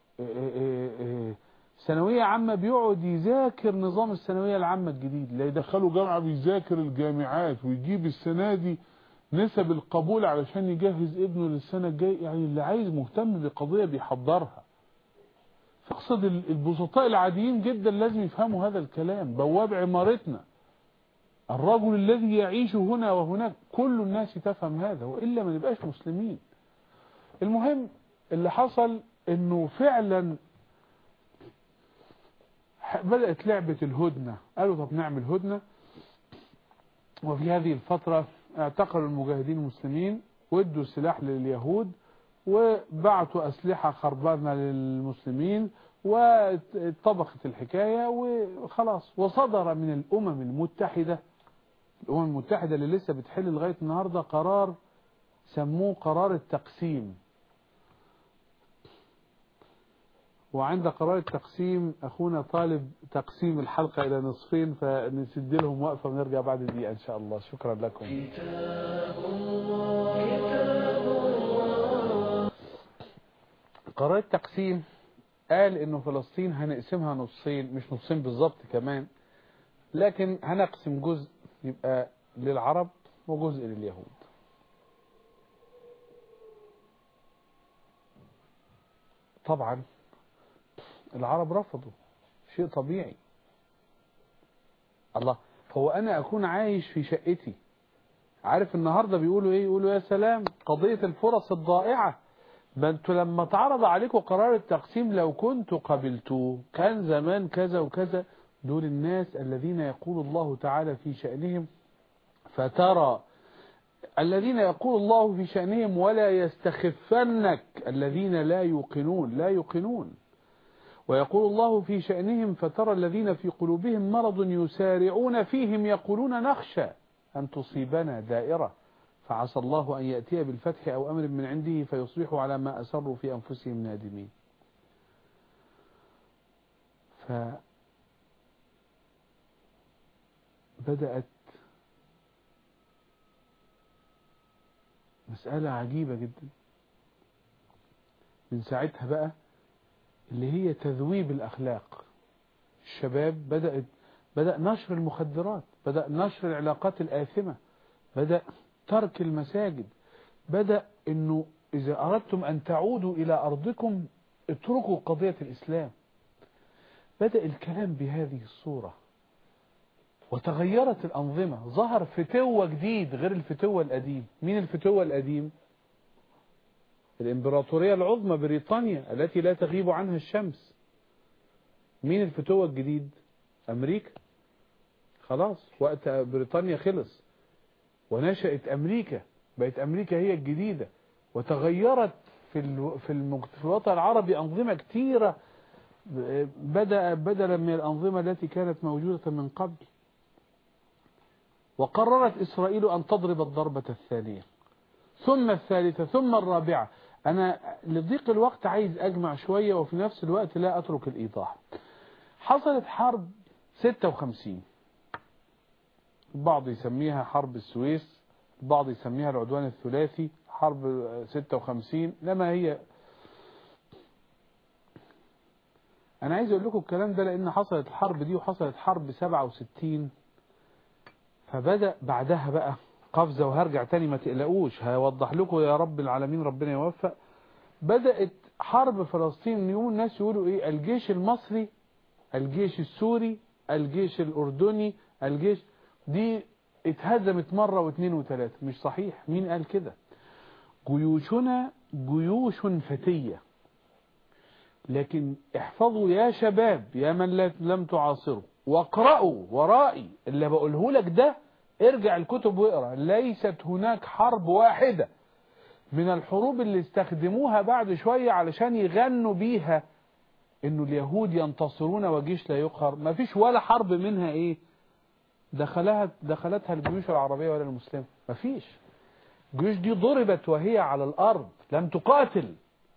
ثانوية عامة بيقعد يذاكر نظام الثانوية العامة الجديد لا يدخله جامعة بيذاكر الجامعات ويجيب السنة دي نسب القبول علشان يجهز ابنه للسنة الجاية يعني اللي عايز مهتم بقضية بيحضرها فاقصد البسطاء العاديين جدا لازم يفهموا هذا الكلام بواب عمارتنا الرجل الذي يعيش هنا وهناك كل الناس تفهم هذا وإلا ما نبقاش مسلمين المهم اللي حصل انه فعلا بدأت لعبة الهدنة قالوا طب نعمل هدنة وفي هذه الفترة اعتقلوا المجاهدين المسلمين وادوا السلاح لليهود وبعتوا أسلحة خربانة للمسلمين وطبقت الحكاية وخلاص وصدر من الأمم المتحدة الأمم المتحدة اللي لسه بتحل لغاية النهاردة قرار سموه قرار التقسيم وعند قرار التقسيم أخونا طالب تقسيم الحلقة إلى نصفين فنسد لهم وقفة ونرجع بعد دقيقة إن شاء الله شكرا لكم كتاب الله كتاب الله قرار التقسيم قال إنه فلسطين هنقسمها نصين مش نصين بالظبط كمان لكن هنقسم جزء يبقى للعرب وجزء لليهود طبعا العرب رفضوا شيء طبيعي الله هو أنا أكون عايش في شقتي عارف النهاردة بيقولوا إيه يقولوا يا سلام قضية الفرص الضائعة ما انتوا لما اتعرض عليكم قرار التقسيم لو كنتوا قبلتوه كان زمان كذا وكذا دول الناس الذين يقول الله تعالى في شأنهم فترى الذين يقول الله في شأنهم ولا يستخفنك الذين لا يوقنون لا يوقنون ويقول الله في شأنهم فترى الذين في قلوبهم مرض يسارعون فيهم يقولون نخشى أن تصيبنا دائرة فعسى الله أن يأتي بالفتح أو أمر من عنده فيصبحوا على ما أسروا في أنفسهم نادمين فبدأت مسألة عجيبة جدا من ساعتها بقى اللي هي تذويب الأخلاق الشباب بدأت بدأ نشر المخدرات بدأ نشر العلاقات الآثمة بدأ ترك المساجد بدأ أنه إذا أردتم أن تعودوا إلى أرضكم اتركوا قضية الإسلام بدأ الكلام بهذه الصورة وتغيرت الأنظمة ظهر فتوة جديد غير الفتوة القديم مين الفتوة القديم الإمبراطورية العظمى بريطانيا التي لا تغيب عنها الشمس مين الفتوة الجديد أمريكا خلاص وقت بريطانيا خلص ونشأت أمريكا بقت أمريكا هي الجديدة وتغيرت في في في الوطن العربي أنظمة كثيرة بدأ بدلا من الأنظمة التي كانت موجودة من قبل وقررت إسرائيل أن تضرب الضربة الثانية ثم الثالثة ثم الرابعة أنا لضيق الوقت عايز أجمع شوية وفي نفس الوقت لا أترك الإيضاح حصلت حرب 56 البعض يسميها حرب السويس البعض يسميها العدوان الثلاثي حرب 56 لما هي أنا عايز أقول لكم الكلام ده لأن حصلت الحرب دي وحصلت حرب 67 فبدأ بعدها بقى قفزة وهرجع تاني ما تقلقوش هيوضح لكم يا رب العالمين ربنا يوفق بدأت حرب فلسطين يوم الناس يقولوا ايه الجيش المصري الجيش السوري الجيش الأردني الجيش دي اتهزمت مرة واثنين وثلاثة مش صحيح مين قال كده جيوشنا جيوش فتية لكن احفظوا يا شباب يا من لم تعاصروا واقرأوا ورائي اللي بقوله لك ده ارجع الكتب واقرا ليست هناك حرب واحدة من الحروب اللي استخدموها بعد شوية علشان يغنوا بيها انه اليهود ينتصرون وجيش لا يقهر ما فيش ولا حرب منها ايه دخلها دخلتها الجيوش العربية ولا المسلمة ما فيش الجيوش دي ضربت وهي على الارض لم تقاتل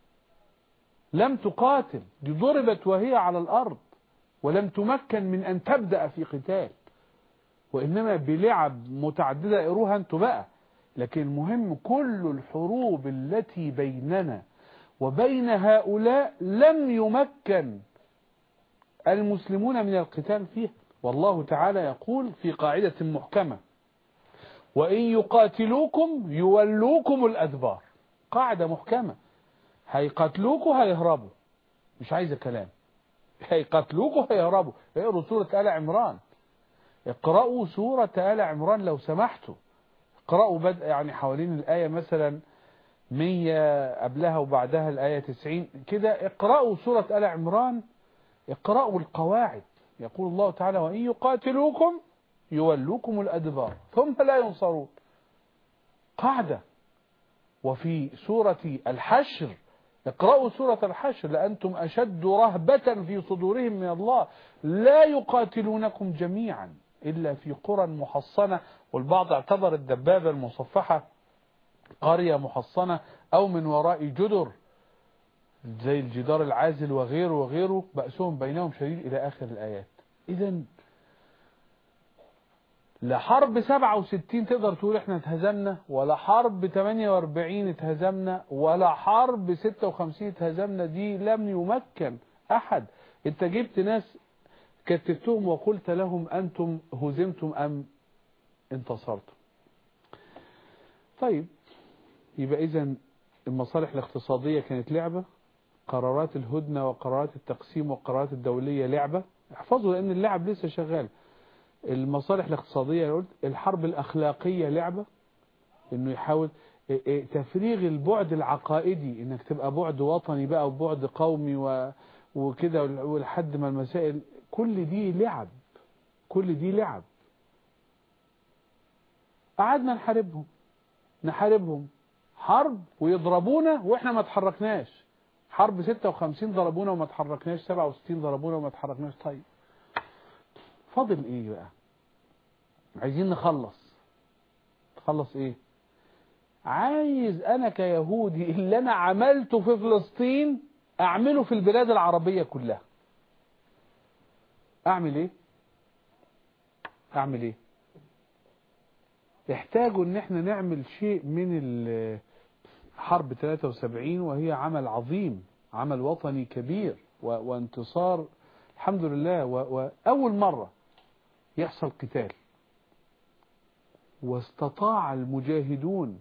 لم تقاتل دي ضربت وهي على الارض ولم تمكن من ان تبدأ في قتال وإنما بلعب متعددة اقروها انتوا بقى لكن المهم كل الحروب التي بيننا وبين هؤلاء لم يمكن المسلمون من القتال فيها والله تعالى يقول في قاعدة محكمة وإن يقاتلوكم يولوكم الأدبار قاعدة محكمة هيقتلوكوا هيهربوا مش عايزة كلام هيقتلوكوا هيهربوا اقروا سورة آل عمران اقرأوا سورة آل عمران لو سمحتوا اقرأوا بدء يعني حوالين الآية مثلا مية قبلها وبعدها الآية تسعين كده اقرأوا سورة آل عمران اقرأوا القواعد يقول الله تعالى وإن يقاتلوكم يولوكم الأدبار ثم لا ينصرون قاعدة وفي سورة الحشر اقرأوا سورة الحشر لأنتم أشد رهبة في صدورهم من الله لا يقاتلونكم جميعا إلا في قرى محصنة والبعض اعتبر الدبابة المصفحة قرية محصنة أو من وراء جدر زي الجدار العازل وغيره وغيره بأسهم بينهم شديد إلى آخر الآيات إذا لا حرب 67 تقدر تقول احنا اتهزمنا ولا حرب 48 اتهزمنا ولا حرب 56 اتهزمنا دي لم يمكن أحد انت جبت ناس كتبتهم وقلت لهم أنتم هزمتم أم انتصرتم طيب يبقى إذا المصالح الاقتصادية كانت لعبة قرارات الهدنة وقرارات التقسيم والقرارات الدولية لعبة احفظوا لأن اللعب لسه شغال المصالح الاقتصادية قلت الحرب الأخلاقية لعبة انه يحاول إيه، إيه، تفريغ البعد العقائدي انك تبقى بعد وطني بقى وبعد قومي و... وكده ولحد ما المسائل كل دي لعب كل دي لعب قعدنا نحاربهم نحاربهم حرب ويضربونا واحنا ما تحركناش حرب 56 ضربونا وما تحركناش 67 ضربونا وما تحركناش طيب فاضل ايه بقى عايزين نخلص تخلص ايه عايز انا كيهودي اللي انا عملته في فلسطين اعمله في البلاد العربية كلها اعمل ايه اعمل ايه يحتاجوا ان احنا نعمل شيء من حرب 73 وهي عمل عظيم عمل وطني كبير وانتصار الحمد لله وأول مرة يحصل قتال واستطاع المجاهدون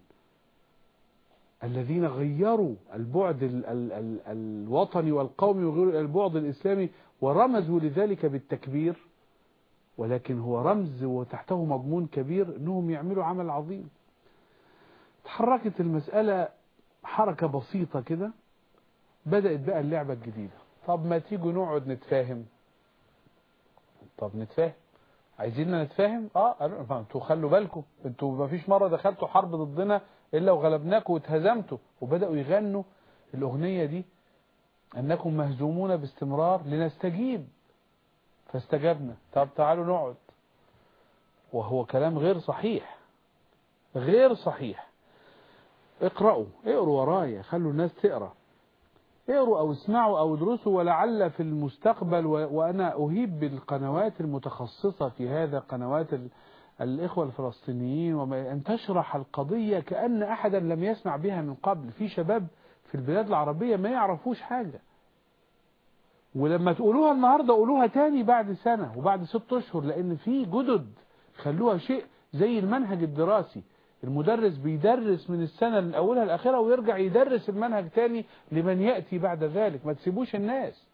الذين غيروا البعد ال ال ال الوطني والقومي وغير البعد الإسلامي ورمزوا لذلك بالتكبير ولكن هو رمز وتحته مضمون كبير انهم يعملوا عمل عظيم تحركت المسألة حركة بسيطة كده بدأت بقى اللعبة الجديدة طب ما تيجوا نقعد نتفاهم طب نتفاهم عايزيننا نتفاهم اه انتوا خلوا بالكم انتوا ما فيش مرة دخلتوا حرب ضدنا الا وغلبناكم واتهزمتوا وبدأوا يغنوا الاغنية دي انكم مهزومون باستمرار لنستجيب فاستجبنا طب تعالوا نقعد وهو كلام غير صحيح غير صحيح اقرأوا اقروا ورايا خلوا الناس تقرأ اقروا او اسمعوا او ادرسوا ولعل في المستقبل وانا اهيب بالقنوات المتخصصة في هذا قنوات الإخوة الفلسطينيين وما أن تشرح القضية كأن أحدا لم يسمع بها من قبل في شباب في البلاد العربية ما يعرفوش حاجة ولما تقولوها النهاردة قولوها تاني بعد سنة وبعد ست أشهر لأن في جدد خلوها شيء زي المنهج الدراسي المدرس بيدرس من السنة من أولها لآخرها ويرجع يدرس المنهج تاني لمن يأتي بعد ذلك ما تسيبوش الناس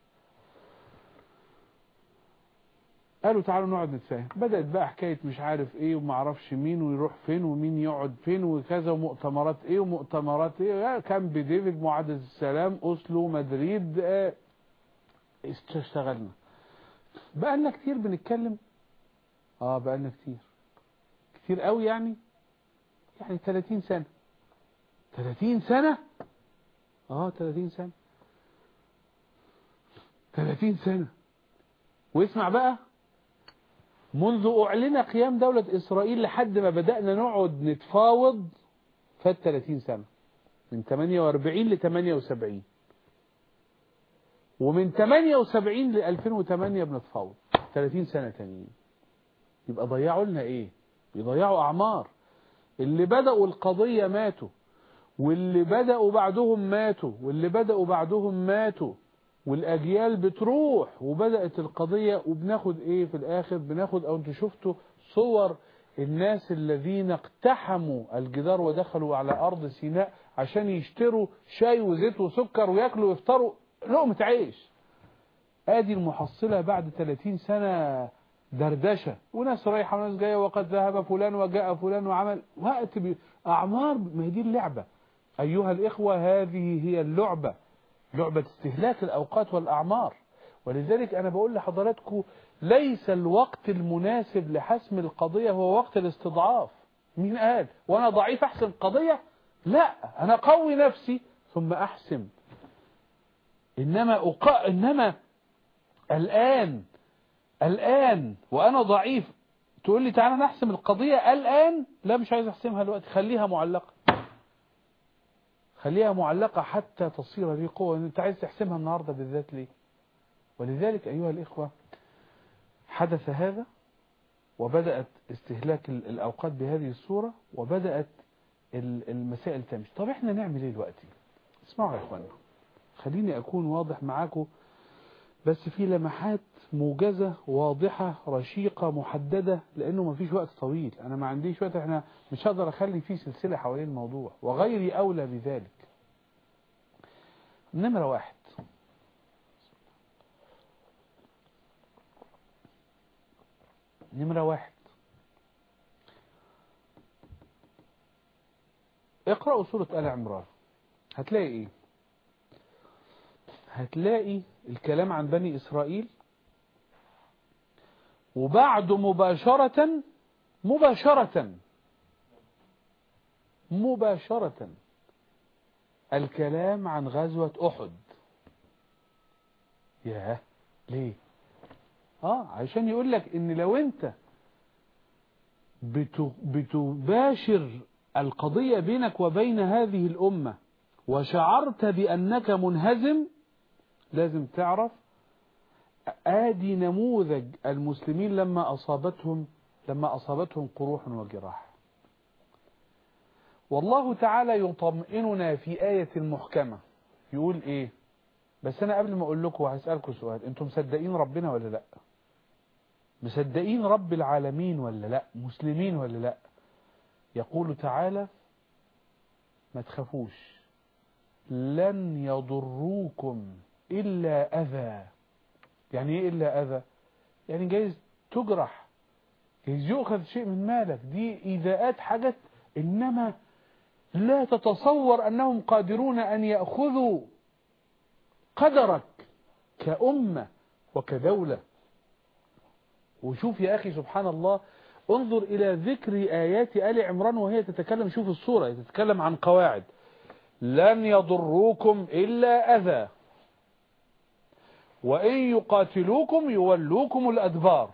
قالوا تعالوا نقعد نتفاهم بدأت بقى حكاية مش عارف ايه وما اعرفش مين ويروح فين ومين يقعد فين وكذا ومؤتمرات ايه ومؤتمرات ايه كامب ديفيد معاهدة السلام اوسلو مدريد اه اشتغلنا بقالنا كتير بنتكلم اه بقالنا كتير كتير قوي يعني يعني 30 سنة 30 سنة اه 30 سنة 30 سنة واسمع بقى منذ أعلن قيام دولة إسرائيل لحد ما بدأنا نقعد نتفاوض فات 30 سنة من 48 ل 78 ومن 78 ل 2008 بنتفاوض 30 سنة تانيين يبقى ضيعوا لنا ايه يضيعوا اعمار اللي بدأوا القضية ماتوا واللي بدأوا بعدهم ماتوا واللي بدأوا بعدهم ماتوا والاجيال بتروح وبدأت القضية وبناخد ايه في الاخر بناخد او انتوا شفتوا صور الناس الذين اقتحموا الجدار ودخلوا على ارض سيناء عشان يشتروا شاي وزيت وسكر وياكلوا ويفطروا لقمة عيش ادي المحصلة بعد 30 سنة دردشة وناس رايحة وناس جاية وقد ذهب فلان وجاء فلان وعمل وقت أعمار ما هي دي اللعبة أيها الإخوة هذه هي اللعبة لعبة استهلاك الأوقات والأعمار ولذلك أنا بقول لحضراتكم ليس الوقت المناسب لحسم القضية هو وقت الاستضعاف مين قال وأنا ضعيف أحسم القضية لا أنا قوي نفسي ثم أحسم إنما أق... إنما الآن الآن وأنا ضعيف تقول لي تعالى نحسم القضية الآن لا مش عايز أحسمها دلوقتي خليها معلقة خليها معلقة حتى تصير لي قوة أنت عايز تحسمها النهاردة بالذات ليه ولذلك أيها الإخوة حدث هذا وبدأت استهلاك الأوقات بهذه الصورة وبدأت المسائل تمشي طب احنا نعمل ايه دلوقتي اسمعوا يا اخوانا خليني أكون واضح معاكم بس في لمحات موجزة واضحة رشيقة محددة لأنه ما فيش وقت طويل أنا ما عنديش وقت احنا مش هقدر أخلي فيه سلسلة حوالين الموضوع وغيري أولى بذلك نمرة واحد نمرة واحد اقرأوا سورة آل عمران هتلاقي ايه هتلاقي الكلام عن بني إسرائيل وبعد مباشرة مباشرة مباشرة الكلام عن غزوة أحد ياه ليه اه عشان يقول لك ان لو انت بتباشر القضية بينك وبين هذه الأمة وشعرت بأنك منهزم لازم تعرف آدي نموذج المسلمين لما أصابتهم لما أصابتهم قروح وجراح والله تعالى يطمئننا في آية محكمة يقول إيه بس أنا قبل ما أقول لكم هسألكم سؤال أنتم مصدقين ربنا ولا لأ مصدقين رب العالمين ولا لأ مسلمين ولا لأ يقول تعالى ما تخافوش لن يضروكم إلا أذى يعني إيه إلا أذى يعني جايز تجرح جايز يؤخذ شيء من مالك دي إيذاءات حاجات إنما لا تتصور أنهم قادرون أن يأخذوا قدرك كأمة وكدولة وشوف يا أخي سبحان الله انظر إلى ذكر آيات آل عمران وهي تتكلم شوف الصورة تتكلم عن قواعد لن يضروكم إلا أذى وإن يقاتلوكم يولوكم الأدبار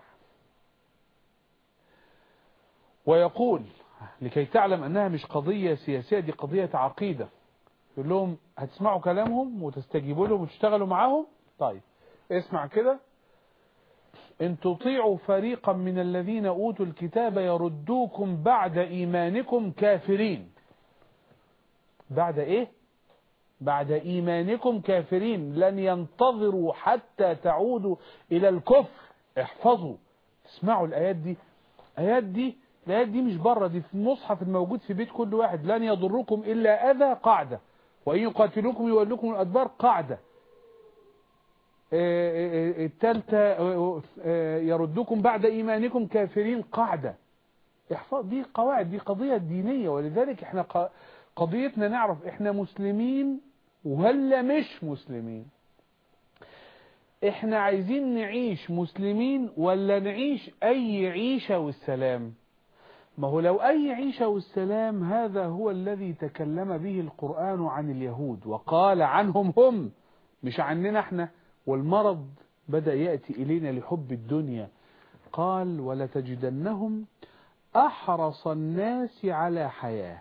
ويقول لكي تعلم أنها مش قضية سياسية دي قضية عقيدة يقول لهم هتسمعوا كلامهم وتستجيبوا لهم وتشتغلوا معاهم طيب اسمع كده إن تطيعوا فريقا من الذين أوتوا الكتاب يردوكم بعد إيمانكم كافرين بعد إيه بعد إيمانكم كافرين لن ينتظروا حتى تعودوا إلى الكفر احفظوا اسمعوا الآيات دي الآيات دي الآيات دي مش بره دي في المصحف الموجود في بيت كل واحد لن يضركم إلا أذى قاعدة وإن يقاتلوكم يولوكم الأدبار قاعدة الثالثة يردكم بعد إيمانكم كافرين قاعدة احفظ دي قواعد دي قضية دينية ولذلك احنا قضيتنا نعرف احنا مسلمين ولا مش مسلمين احنا عايزين نعيش مسلمين ولا نعيش اي عيشة والسلام ما هو لو اي عيشة والسلام هذا هو الذي تكلم به القرآن عن اليهود وقال عنهم هم مش عننا احنا والمرض بدأ يأتي إلينا لحب الدنيا قال ولتجدنهم أحرص الناس على حياة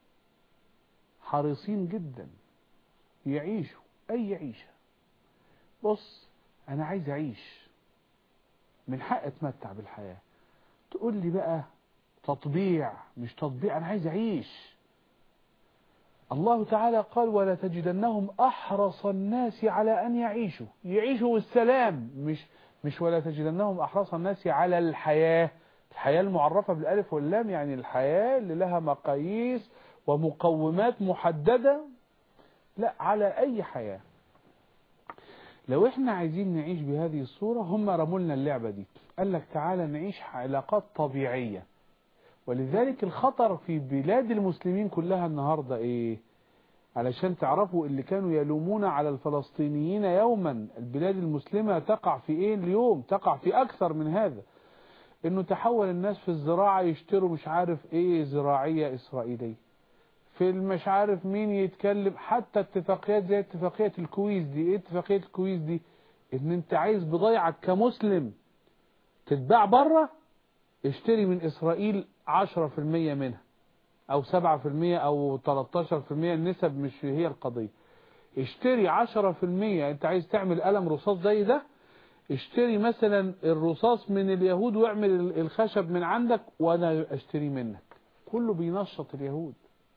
حريصين جدا يعيشوا أي عيشة بص أنا عايز أعيش من حق أتمتع بالحياة تقول لي بقى تطبيع مش تطبيع أنا عايز أعيش الله تعالى قال ولا تجدنهم أحرص الناس على أن يعيشوا يعيشوا السلام مش مش ولا تجدنهم أحرص الناس على الحياة الحياة المعرفة بالألف واللام يعني الحياة اللي لها مقاييس ومقومات محددة لا على أي حياة لو احنا عايزين نعيش بهذه الصورة هم رمولنا اللعبة دي قال لك تعالى نعيش علاقات طبيعية ولذلك الخطر في بلاد المسلمين كلها النهاردة ايه علشان تعرفوا اللي كانوا يلومون على الفلسطينيين يوما البلاد المسلمة تقع في ايه اليوم تقع في اكثر من هذا انه تحول الناس في الزراعة يشتروا مش عارف ايه زراعية اسرائيلية في مش عارف مين يتكلم حتى اتفاقيات زي اتفاقية الكويز دي ايه اتفاقية الكويز دي ان انت عايز بضيعك كمسلم تتباع بره اشتري من اسرائيل 10% منها او 7% او 13% النسب مش هي القضية اشتري 10% انت عايز تعمل قلم رصاص زي ده اشتري مثلا الرصاص من اليهود واعمل الخشب من عندك وانا اشتري منك كله بينشط اليهود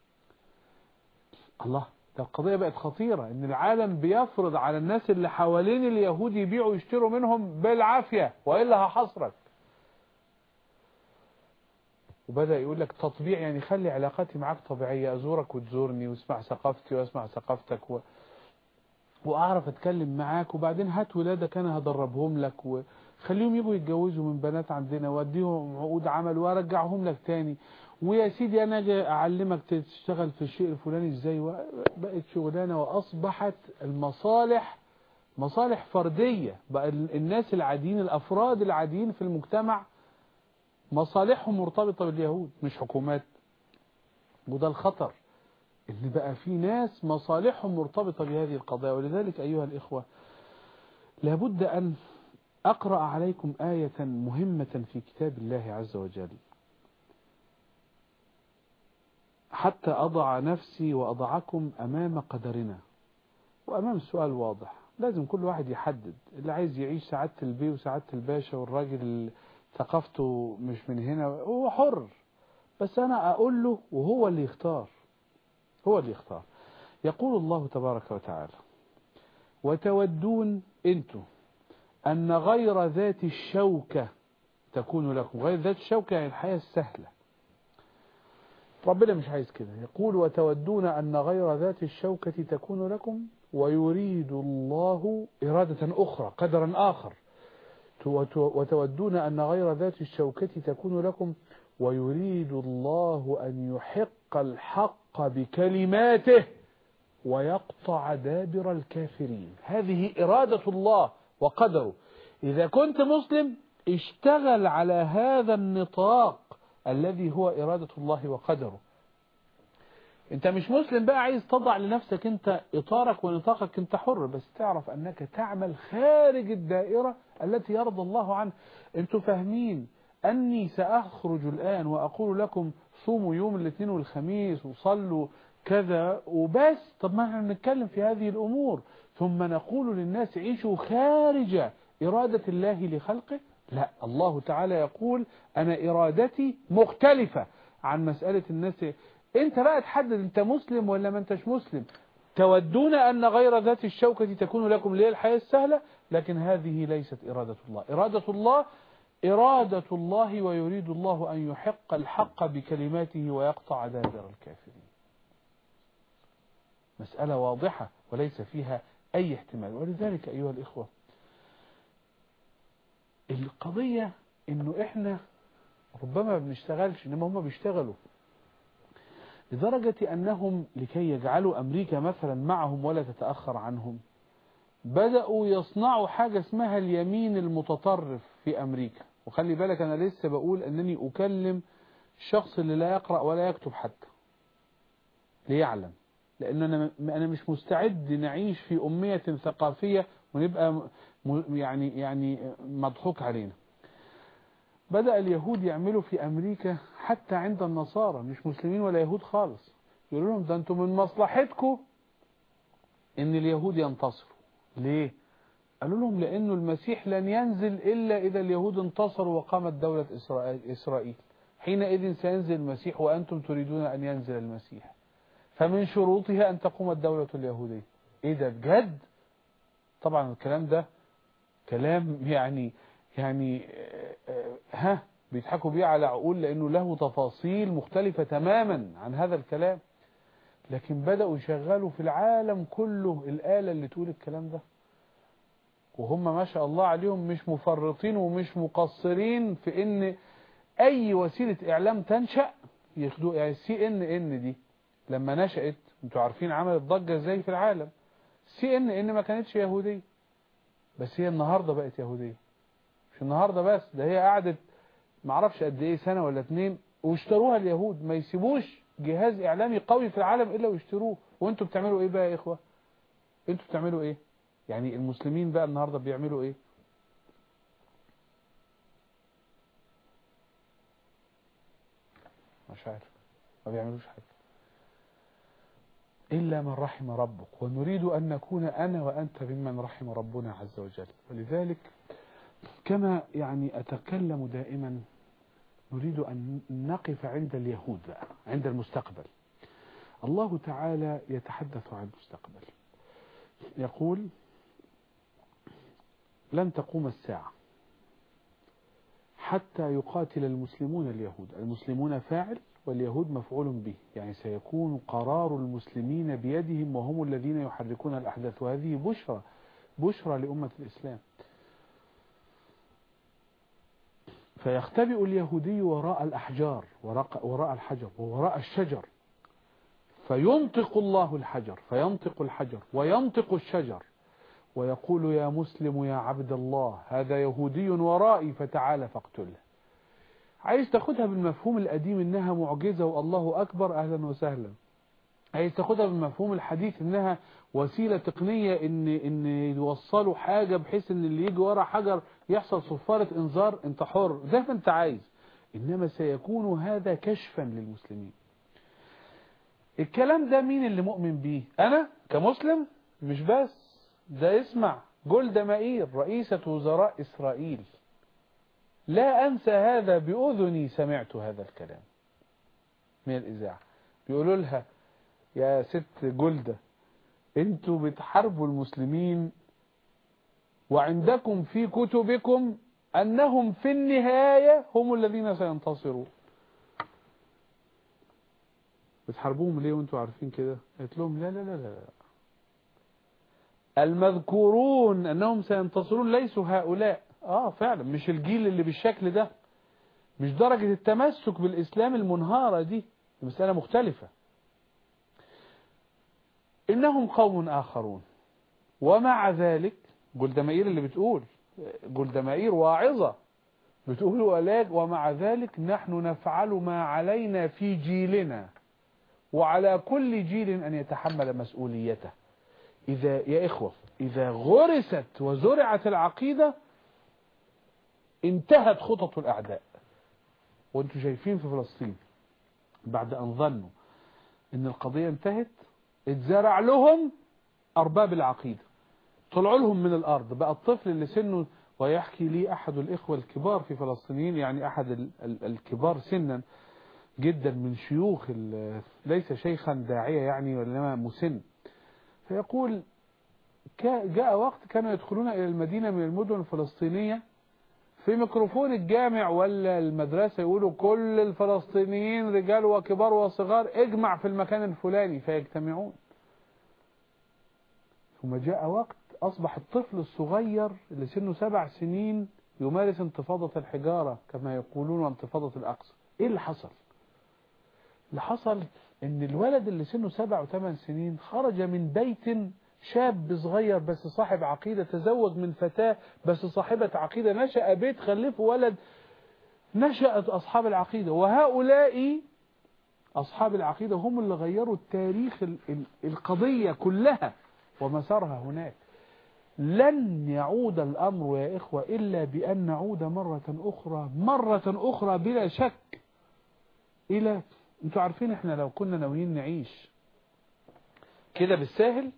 الله ده القضية بقت خطيرة ان العالم بيفرض على الناس اللي حوالين اليهود يبيعوا يشتروا منهم بالعافية وإلا هحصرك وبدأ يقول لك تطبيع يعني خلي علاقاتي معاك طبيعية أزورك وتزورني واسمع ثقافتي واسمع ثقافتك و... واعرف اتكلم معاك وبعدين هات ولادك انا هدربهم لك وخليهم يبقوا يتجوزوا من بنات عندنا واديهم عقود عمل وارجعهم لك تاني ويا سيدي انا اجي اعلمك تشتغل في الشيء الفلاني ازاي بقت شغلانه واصبحت المصالح مصالح فرديه بقى الناس العاديين الافراد العاديين في المجتمع مصالحهم مرتبطه باليهود مش حكومات وده الخطر ان بقى في ناس مصالحهم مرتبطه بهذه القضايا ولذلك ايها الاخوه لابد ان اقرا عليكم ايه مهمه في كتاب الله عز وجل حتى أضع نفسي وأضعكم أمام قدرنا وأمام السؤال واضح لازم كل واحد يحدد اللي عايز يعيش سعادة البي وسعادة الباشا والراجل ثقافته مش من هنا هو حر بس أنا أقول له وهو اللي يختار هو اللي يختار يقول الله تبارك وتعالى وتودون انتم أن غير ذات الشوكة تكون لكم غير ذات الشوكة يعني الحياة السهلة ربنا مش عايز كده يقول وتودون أن غير ذات الشوكة تكون لكم ويريد الله إرادة أخرى قدرا آخر وتودون أن غير ذات الشوكة تكون لكم ويريد الله أن يحق الحق بكلماته ويقطع دابر الكافرين هذه إرادة الله وقدره إذا كنت مسلم اشتغل على هذا النطاق الذي هو إرادة الله وقدره انت مش مسلم بقى عايز تضع لنفسك انت اطارك ونطاقك انت حر بس تعرف انك تعمل خارج الدائرة التي يرضى الله عنها انتوا فاهمين اني ساخرج الان واقول لكم صوموا يوم الاثنين والخميس وصلوا كذا وبس طب ما احنا بنتكلم في هذه الامور ثم نقول للناس عيشوا خارج إرادة الله لخلقه لا الله تعالى يقول أنا إرادتي مختلفة عن مسألة الناس انت بقى تحدد انت مسلم ولا ما انتش مسلم تودون أن غير ذات الشوكة تكون لكم ليه الحياة السهلة لكن هذه ليست إرادة الله إرادة الله إرادة الله ويريد الله أن يحق الحق بكلماته ويقطع دابر الكافرين مسألة واضحة وليس فيها أي احتمال ولذلك أيها الإخوة القضية انه احنا ربما ما بنشتغلش انما هم بيشتغلوا لدرجة انهم لكي يجعلوا امريكا مثلا معهم ولا تتأخر عنهم بدأوا يصنعوا حاجة اسمها اليمين المتطرف في امريكا وخلي بالك انا لسه بقول انني اكلم الشخص اللي لا يقرأ ولا يكتب حتى ليعلم لان انا انا مش مستعد نعيش في امية ثقافية ونبقى يعني يعني مضحوك علينا بدأ اليهود يعملوا في أمريكا حتى عند النصارى مش مسلمين ولا يهود خالص يقولوا لهم ده انتم من مصلحتكم ان اليهود ينتصروا ليه قالوا لهم لانه المسيح لن ينزل الا اذا اليهود انتصروا وقامت دولة اسرائيل حينئذ سينزل المسيح وانتم تريدون ان ينزل المسيح فمن شروطها ان تقوم الدولة اليهودية ايه ده بجد طبعا الكلام ده كلام يعني يعني ها بيضحكوا بيه على عقول لأنه له تفاصيل مختلفة تماما عن هذا الكلام لكن بدأوا يشغلوا في العالم كله الآلة اللي تقول الكلام ده وهم ما شاء الله عليهم مش مفرطين ومش مقصرين في ان اي وسيلة اعلام تنشأ ياخدوا يعني سي ان ان دي لما نشأت انتوا عارفين عملت ضجة ازاي في العالم سي ان ان ما كانتش يهودية بس هي النهاردة بقت يهودية مش النهاردة بس ده هي قعدت معرفش قد ايه سنة ولا اتنين واشتروها اليهود ما يسيبوش جهاز اعلامي قوي في العالم الا ويشتروه وانتوا بتعملوا ايه بقى يا اخوة انتوا بتعملوا ايه يعني المسلمين بقى النهاردة بيعملوا ايه مش عارف ما بيعملوش حاجة إلا من رحم ربك ونريد أن نكون أنا وأنت ممن رحم ربنا عز وجل ولذلك كما يعني أتكلم دائما نريد أن نقف عند اليهود بقى عند المستقبل الله تعالى يتحدث عن المستقبل يقول لن تقوم الساعة حتى يقاتل المسلمون اليهود المسلمون فاعل واليهود مفعول به يعني سيكون قرار المسلمين بيدهم وهم الذين يحركون الأحداث وهذه بشرى بشرى لأمة الإسلام فيختبئ اليهودي وراء الأحجار وراء الحجر ووراء الشجر فينطق الله الحجر فينطق الحجر وينطق الشجر ويقول يا مسلم يا عبد الله هذا يهودي ورائي فتعال فاقتله عايز تاخدها بالمفهوم القديم انها معجزة والله اكبر اهلا وسهلا عايز تاخدها بالمفهوم الحديث انها وسيلة تقنية ان ان يوصلوا حاجة بحيث ان اللي يجي ورا حجر يحصل صفارة انذار انت حر زي ما انت عايز انما سيكون هذا كشفا للمسلمين الكلام ده مين اللي مؤمن بيه انا كمسلم مش بس ده اسمع جولدا مائير رئيسة وزراء اسرائيل لا انسى هذا باذني سمعت هذا الكلام من الاذاعه بيقولوا لها يا ست جلدة انتوا بتحاربوا المسلمين وعندكم في كتبكم أنهم في النهاية هم الذين سينتصرون بتحاربوهم ليه وانتوا عارفين كده قلت لهم لا لا لا لا المذكورون أنهم سينتصرون ليسوا هؤلاء آه فعلا مش الجيل اللي بالشكل ده مش درجة التمسك بالإسلام المنهارة دي مسألة مختلفة إنهم قوم آخرون ومع ذلك جلدمائير اللي بتقول جلدمائير واعظة بتقول ولاك ومع ذلك نحن نفعل ما علينا في جيلنا وعلى كل جيل أن يتحمل مسؤوليته إذا يا إخوة إذا غرست وزرعت العقيدة انتهت خطط الأعداء وانتم شايفين في فلسطين بعد أن ظنوا ان القضية انتهت اتزرع لهم أرباب العقيدة طلعوا لهم من الأرض بقى الطفل اللي سنه ويحكي لي أحد الإخوة الكبار في فلسطينيين يعني أحد الكبار سنا جدا من شيوخ ليس شيخا داعية يعني وإنما مسن فيقول جاء وقت كانوا يدخلون إلى المدينة من المدن الفلسطينية في ميكروفون الجامع ولا المدرسة يقولوا كل الفلسطينيين رجال وكبار وصغار اجمع في المكان الفلاني فيجتمعون ثم جاء وقت أصبح الطفل الصغير اللي سنه سبع سنين يمارس انتفاضة الحجارة كما يقولون انتفاضة الأقصى إيه اللي حصل اللي حصل ان الولد اللي سنه سبع وثمان سنين خرج من بيت شاب صغير بس صاحب عقيدة تزوج من فتاة بس صاحبة عقيدة نشأ بيت خلفوا ولد نشأت أصحاب العقيدة وهؤلاء أصحاب العقيدة هم اللي غيروا التاريخ القضية كلها ومسارها هناك لن يعود الأمر يا إخوة إلا بأن نعود مرة أخرى مرة أخرى بلا شك إلى أنتوا عارفين إحنا لو كنا ناويين نعيش كده بالساهل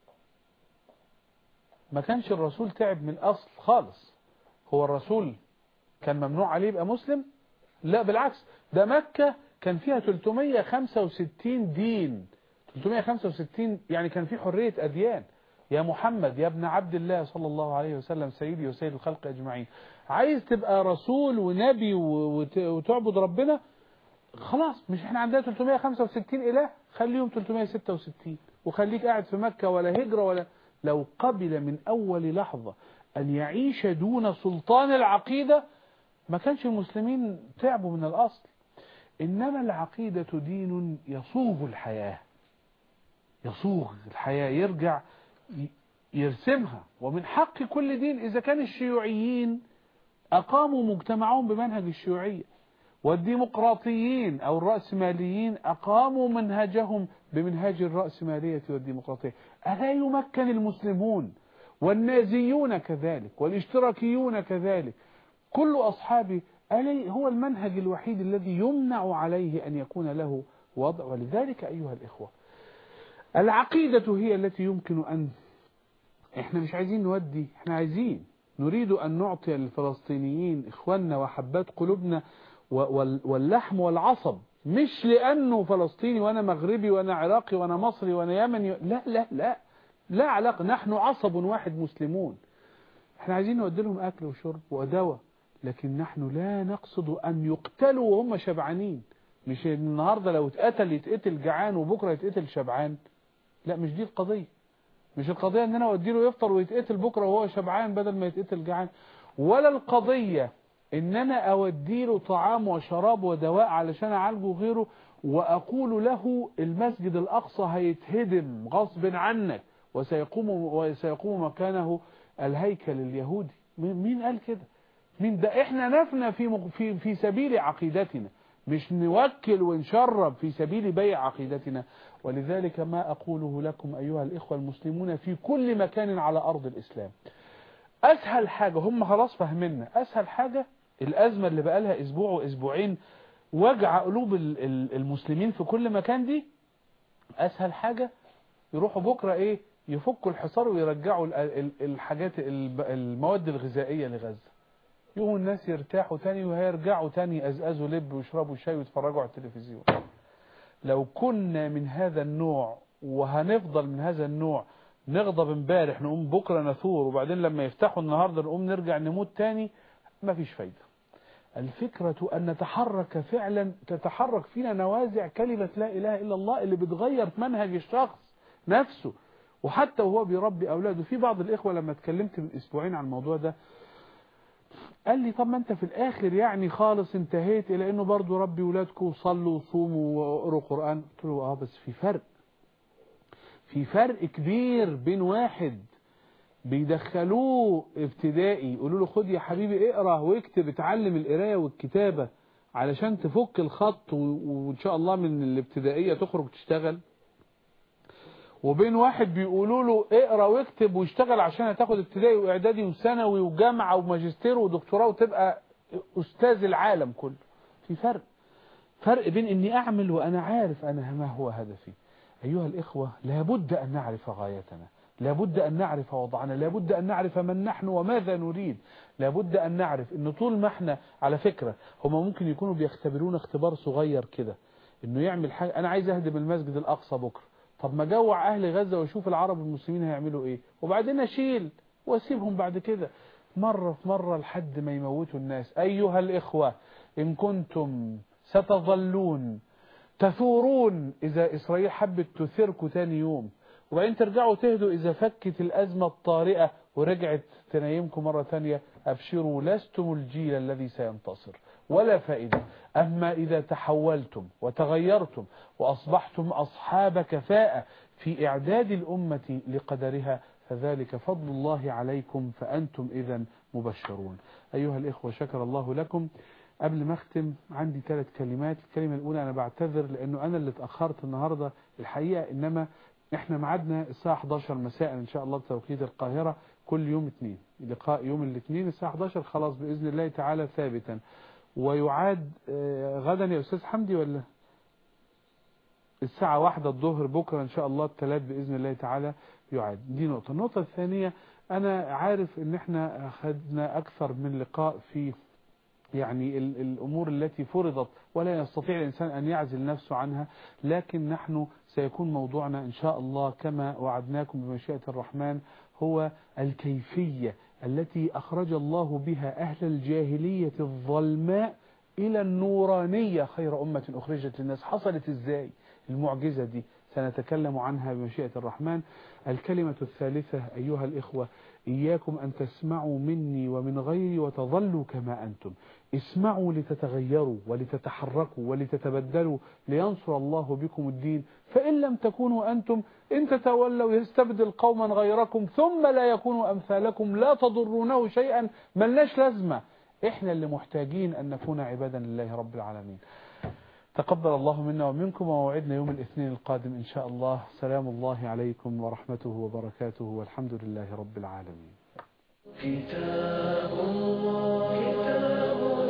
ما كانش الرسول تعب من أصل خالص هو الرسول كان ممنوع عليه يبقى مسلم لا بالعكس ده مكة كان فيها 365 دين 365 يعني كان في حرية أديان يا محمد يا ابن عبد الله صلى الله عليه وسلم سيدي وسيد الخلق أجمعين عايز تبقى رسول ونبي وتعبد ربنا خلاص مش احنا عندنا 365 إله خليهم 366 وخليك قاعد في مكة ولا هجرة ولا لو قبل من أول لحظة أن يعيش دون سلطان العقيدة ما كانش المسلمين تعبوا من الأصل إنما العقيدة دين يصوغ الحياة يصوغ الحياة يرجع يرسمها ومن حق كل دين إذا كان الشيوعيين أقاموا مجتمعهم بمنهج الشيوعية والديمقراطيين أو الرأسماليين أقاموا منهجهم بمنهاج الرأسمالية والديمقراطية ألا يمكن المسلمون والنازيون كذلك والاشتراكيون كذلك كل أصحاب ألي هو المنهج الوحيد الذي يمنع عليه أن يكون له وضع ولذلك أيها الإخوة العقيدة هي التي يمكن أن احنا مش عايزين نودي احنا عايزين نريد أن نعطي للفلسطينيين إخواننا وحبات قلوبنا واللحم والعصب مش لأنه فلسطيني وأنا مغربي وأنا عراقي وأنا مصري وأنا يمني لا لا لا لا علاقة نحن عصب واحد مسلمون احنا عايزين نودي لهم أكل وشرب ودواء لكن نحن لا نقصد أن يقتلوا وهم شبعانين مش النهاردة لو اتقتل يتقتل جعان وبكرة يتقتل شبعان لا مش دي القضية مش القضية ان انا اودي له يفطر ويتقتل بكرة وهو شبعان بدل ما يتقتل جعان ولا القضية ان انا اودي له طعام وشراب ودواء علشان اعالجه غيره واقول له المسجد الاقصى هيتهدم غصب عنك وسيقوم وسيقوم مكانه الهيكل اليهودي مين قال كده مين ده احنا نفنى في في في سبيل عقيدتنا مش نوكل ونشرب في سبيل بيع عقيدتنا ولذلك ما أقوله لكم أيها الإخوة المسلمون في كل مكان على أرض الإسلام أسهل حاجة هم خلاص فهمنا أسهل حاجة الأزمة اللي بقى لها أسبوع وأسبوعين وجع قلوب المسلمين في كل مكان دي أسهل حاجة يروحوا بكرة إيه يفكوا الحصار ويرجعوا الحاجات المواد الغذائية لغزة يقوموا الناس يرتاحوا تاني وهيرجعوا تاني يأزأزوا لب ويشربوا شاي ويتفرجوا على التلفزيون لو كنا من هذا النوع وهنفضل من هذا النوع نغضب امبارح نقوم بكرة نثور وبعدين لما يفتحوا النهاردة نقوم نرجع نموت تاني ما فيش فايدة الفكرة أن نتحرك فعلا تتحرك فينا نوازع كلمة لا إله إلا الله اللي بتغير منهج الشخص نفسه وحتى وهو بيربي أولاده في بعض الإخوة لما اتكلمت من أسبوعين عن الموضوع ده قال لي طب ما انت في الاخر يعني خالص انتهيت الى انه برضو ربي ولادكم وصلوا وصوموا وقروا قرآن قلت له اه بس في فرق في فرق كبير بين واحد بيدخلوه ابتدائي يقولوا له خد يا حبيبي اقرا واكتب اتعلم القرايه والكتابه علشان تفك الخط وان شاء الله من الابتدائيه تخرج تشتغل وبين واحد بيقولوا له اقرا واكتب واشتغل عشان هتاخد ابتدائي واعدادي وثانوي وجامعه وماجستير ودكتوراه وتبقى استاذ العالم كله في فرق فرق بين اني اعمل وانا عارف انا ما هو هدفي ايها الاخوه لابد ان نعرف غايتنا لابد أن نعرف وضعنا لابد أن نعرف من نحن وماذا نريد لابد أن نعرف أن طول ما احنا على فكرة هما ممكن يكونوا بيختبرون اختبار صغير كده انه يعمل حاجة انا عايز اهدم المسجد الاقصى بكره طب ما جوع اهل غزة واشوف العرب المسلمين هيعملوا ايه وبعدين اشيل واسيبهم بعد كده مرة في مرة لحد ما يموتوا الناس ايها الاخوة ان كنتم ستظلون تثورون اذا اسرائيل حبت تثيركم تاني يوم وبعدين ترجعوا تهدوا اذا فكت الازمة الطارئة ورجعت تنيمكم مرة تانية ابشروا لستم الجيل الذي سينتصر ولا فائدة أما إذا تحولتم وتغيرتم وأصبحتم أصحاب كفاءة في إعداد الأمة لقدرها فذلك فضل الله عليكم فأنتم إذا مبشرون أيها الإخوة شكر الله لكم قبل ما اختم عندي ثلاث كلمات الكلمة الأولى أنا بعتذر لأنه أنا اللي اتأخرت النهاردة الحقيقة إنما احنا معدنا الساعة 11 مساء ان شاء الله بتوقيت القاهرة كل يوم اثنين لقاء يوم الاثنين الساعة 11 خلاص بإذن الله تعالى ثابتا ويعاد غدا يا أستاذ حمدي ولا الساعة واحدة الظهر بكرة إن شاء الله الثلاث بإذن الله تعالى يعاد دي نقطة النقطة الثانية أنا عارف إن إحنا أخذنا أكثر من لقاء في يعني الأمور التي فرضت ولا يستطيع الإنسان أن يعزل نفسه عنها لكن نحن سيكون موضوعنا إن شاء الله كما وعدناكم بمشيئة الرحمن هو الكيفية التي أخرج الله بها أهل الجاهلية الظلماء إلى النورانية خير أمة أخرجت للناس حصلت إزاي المعجزة دي سنتكلم عنها بمشيئة الرحمن الكلمة الثالثة أيها الإخوة إياكم أن تسمعوا مني ومن غيري وتظلوا كما أنتم اسمعوا لتتغيروا ولتتحركوا ولتتبدلوا لينصر الله بكم الدين فإن لم تكونوا أنتم إن تتولوا يستبدل قوما غيركم ثم لا يكونوا أمثالكم لا تضرونه شيئا ملناش لازمة إحنا اللي محتاجين أن نكون عبادا لله رب العالمين تقبل الله منا ومنكم وموعدنا يوم الاثنين القادم إن شاء الله سلام الله عليكم ورحمته وبركاته والحمد لله رب العالمين كتاب الله كتاب الله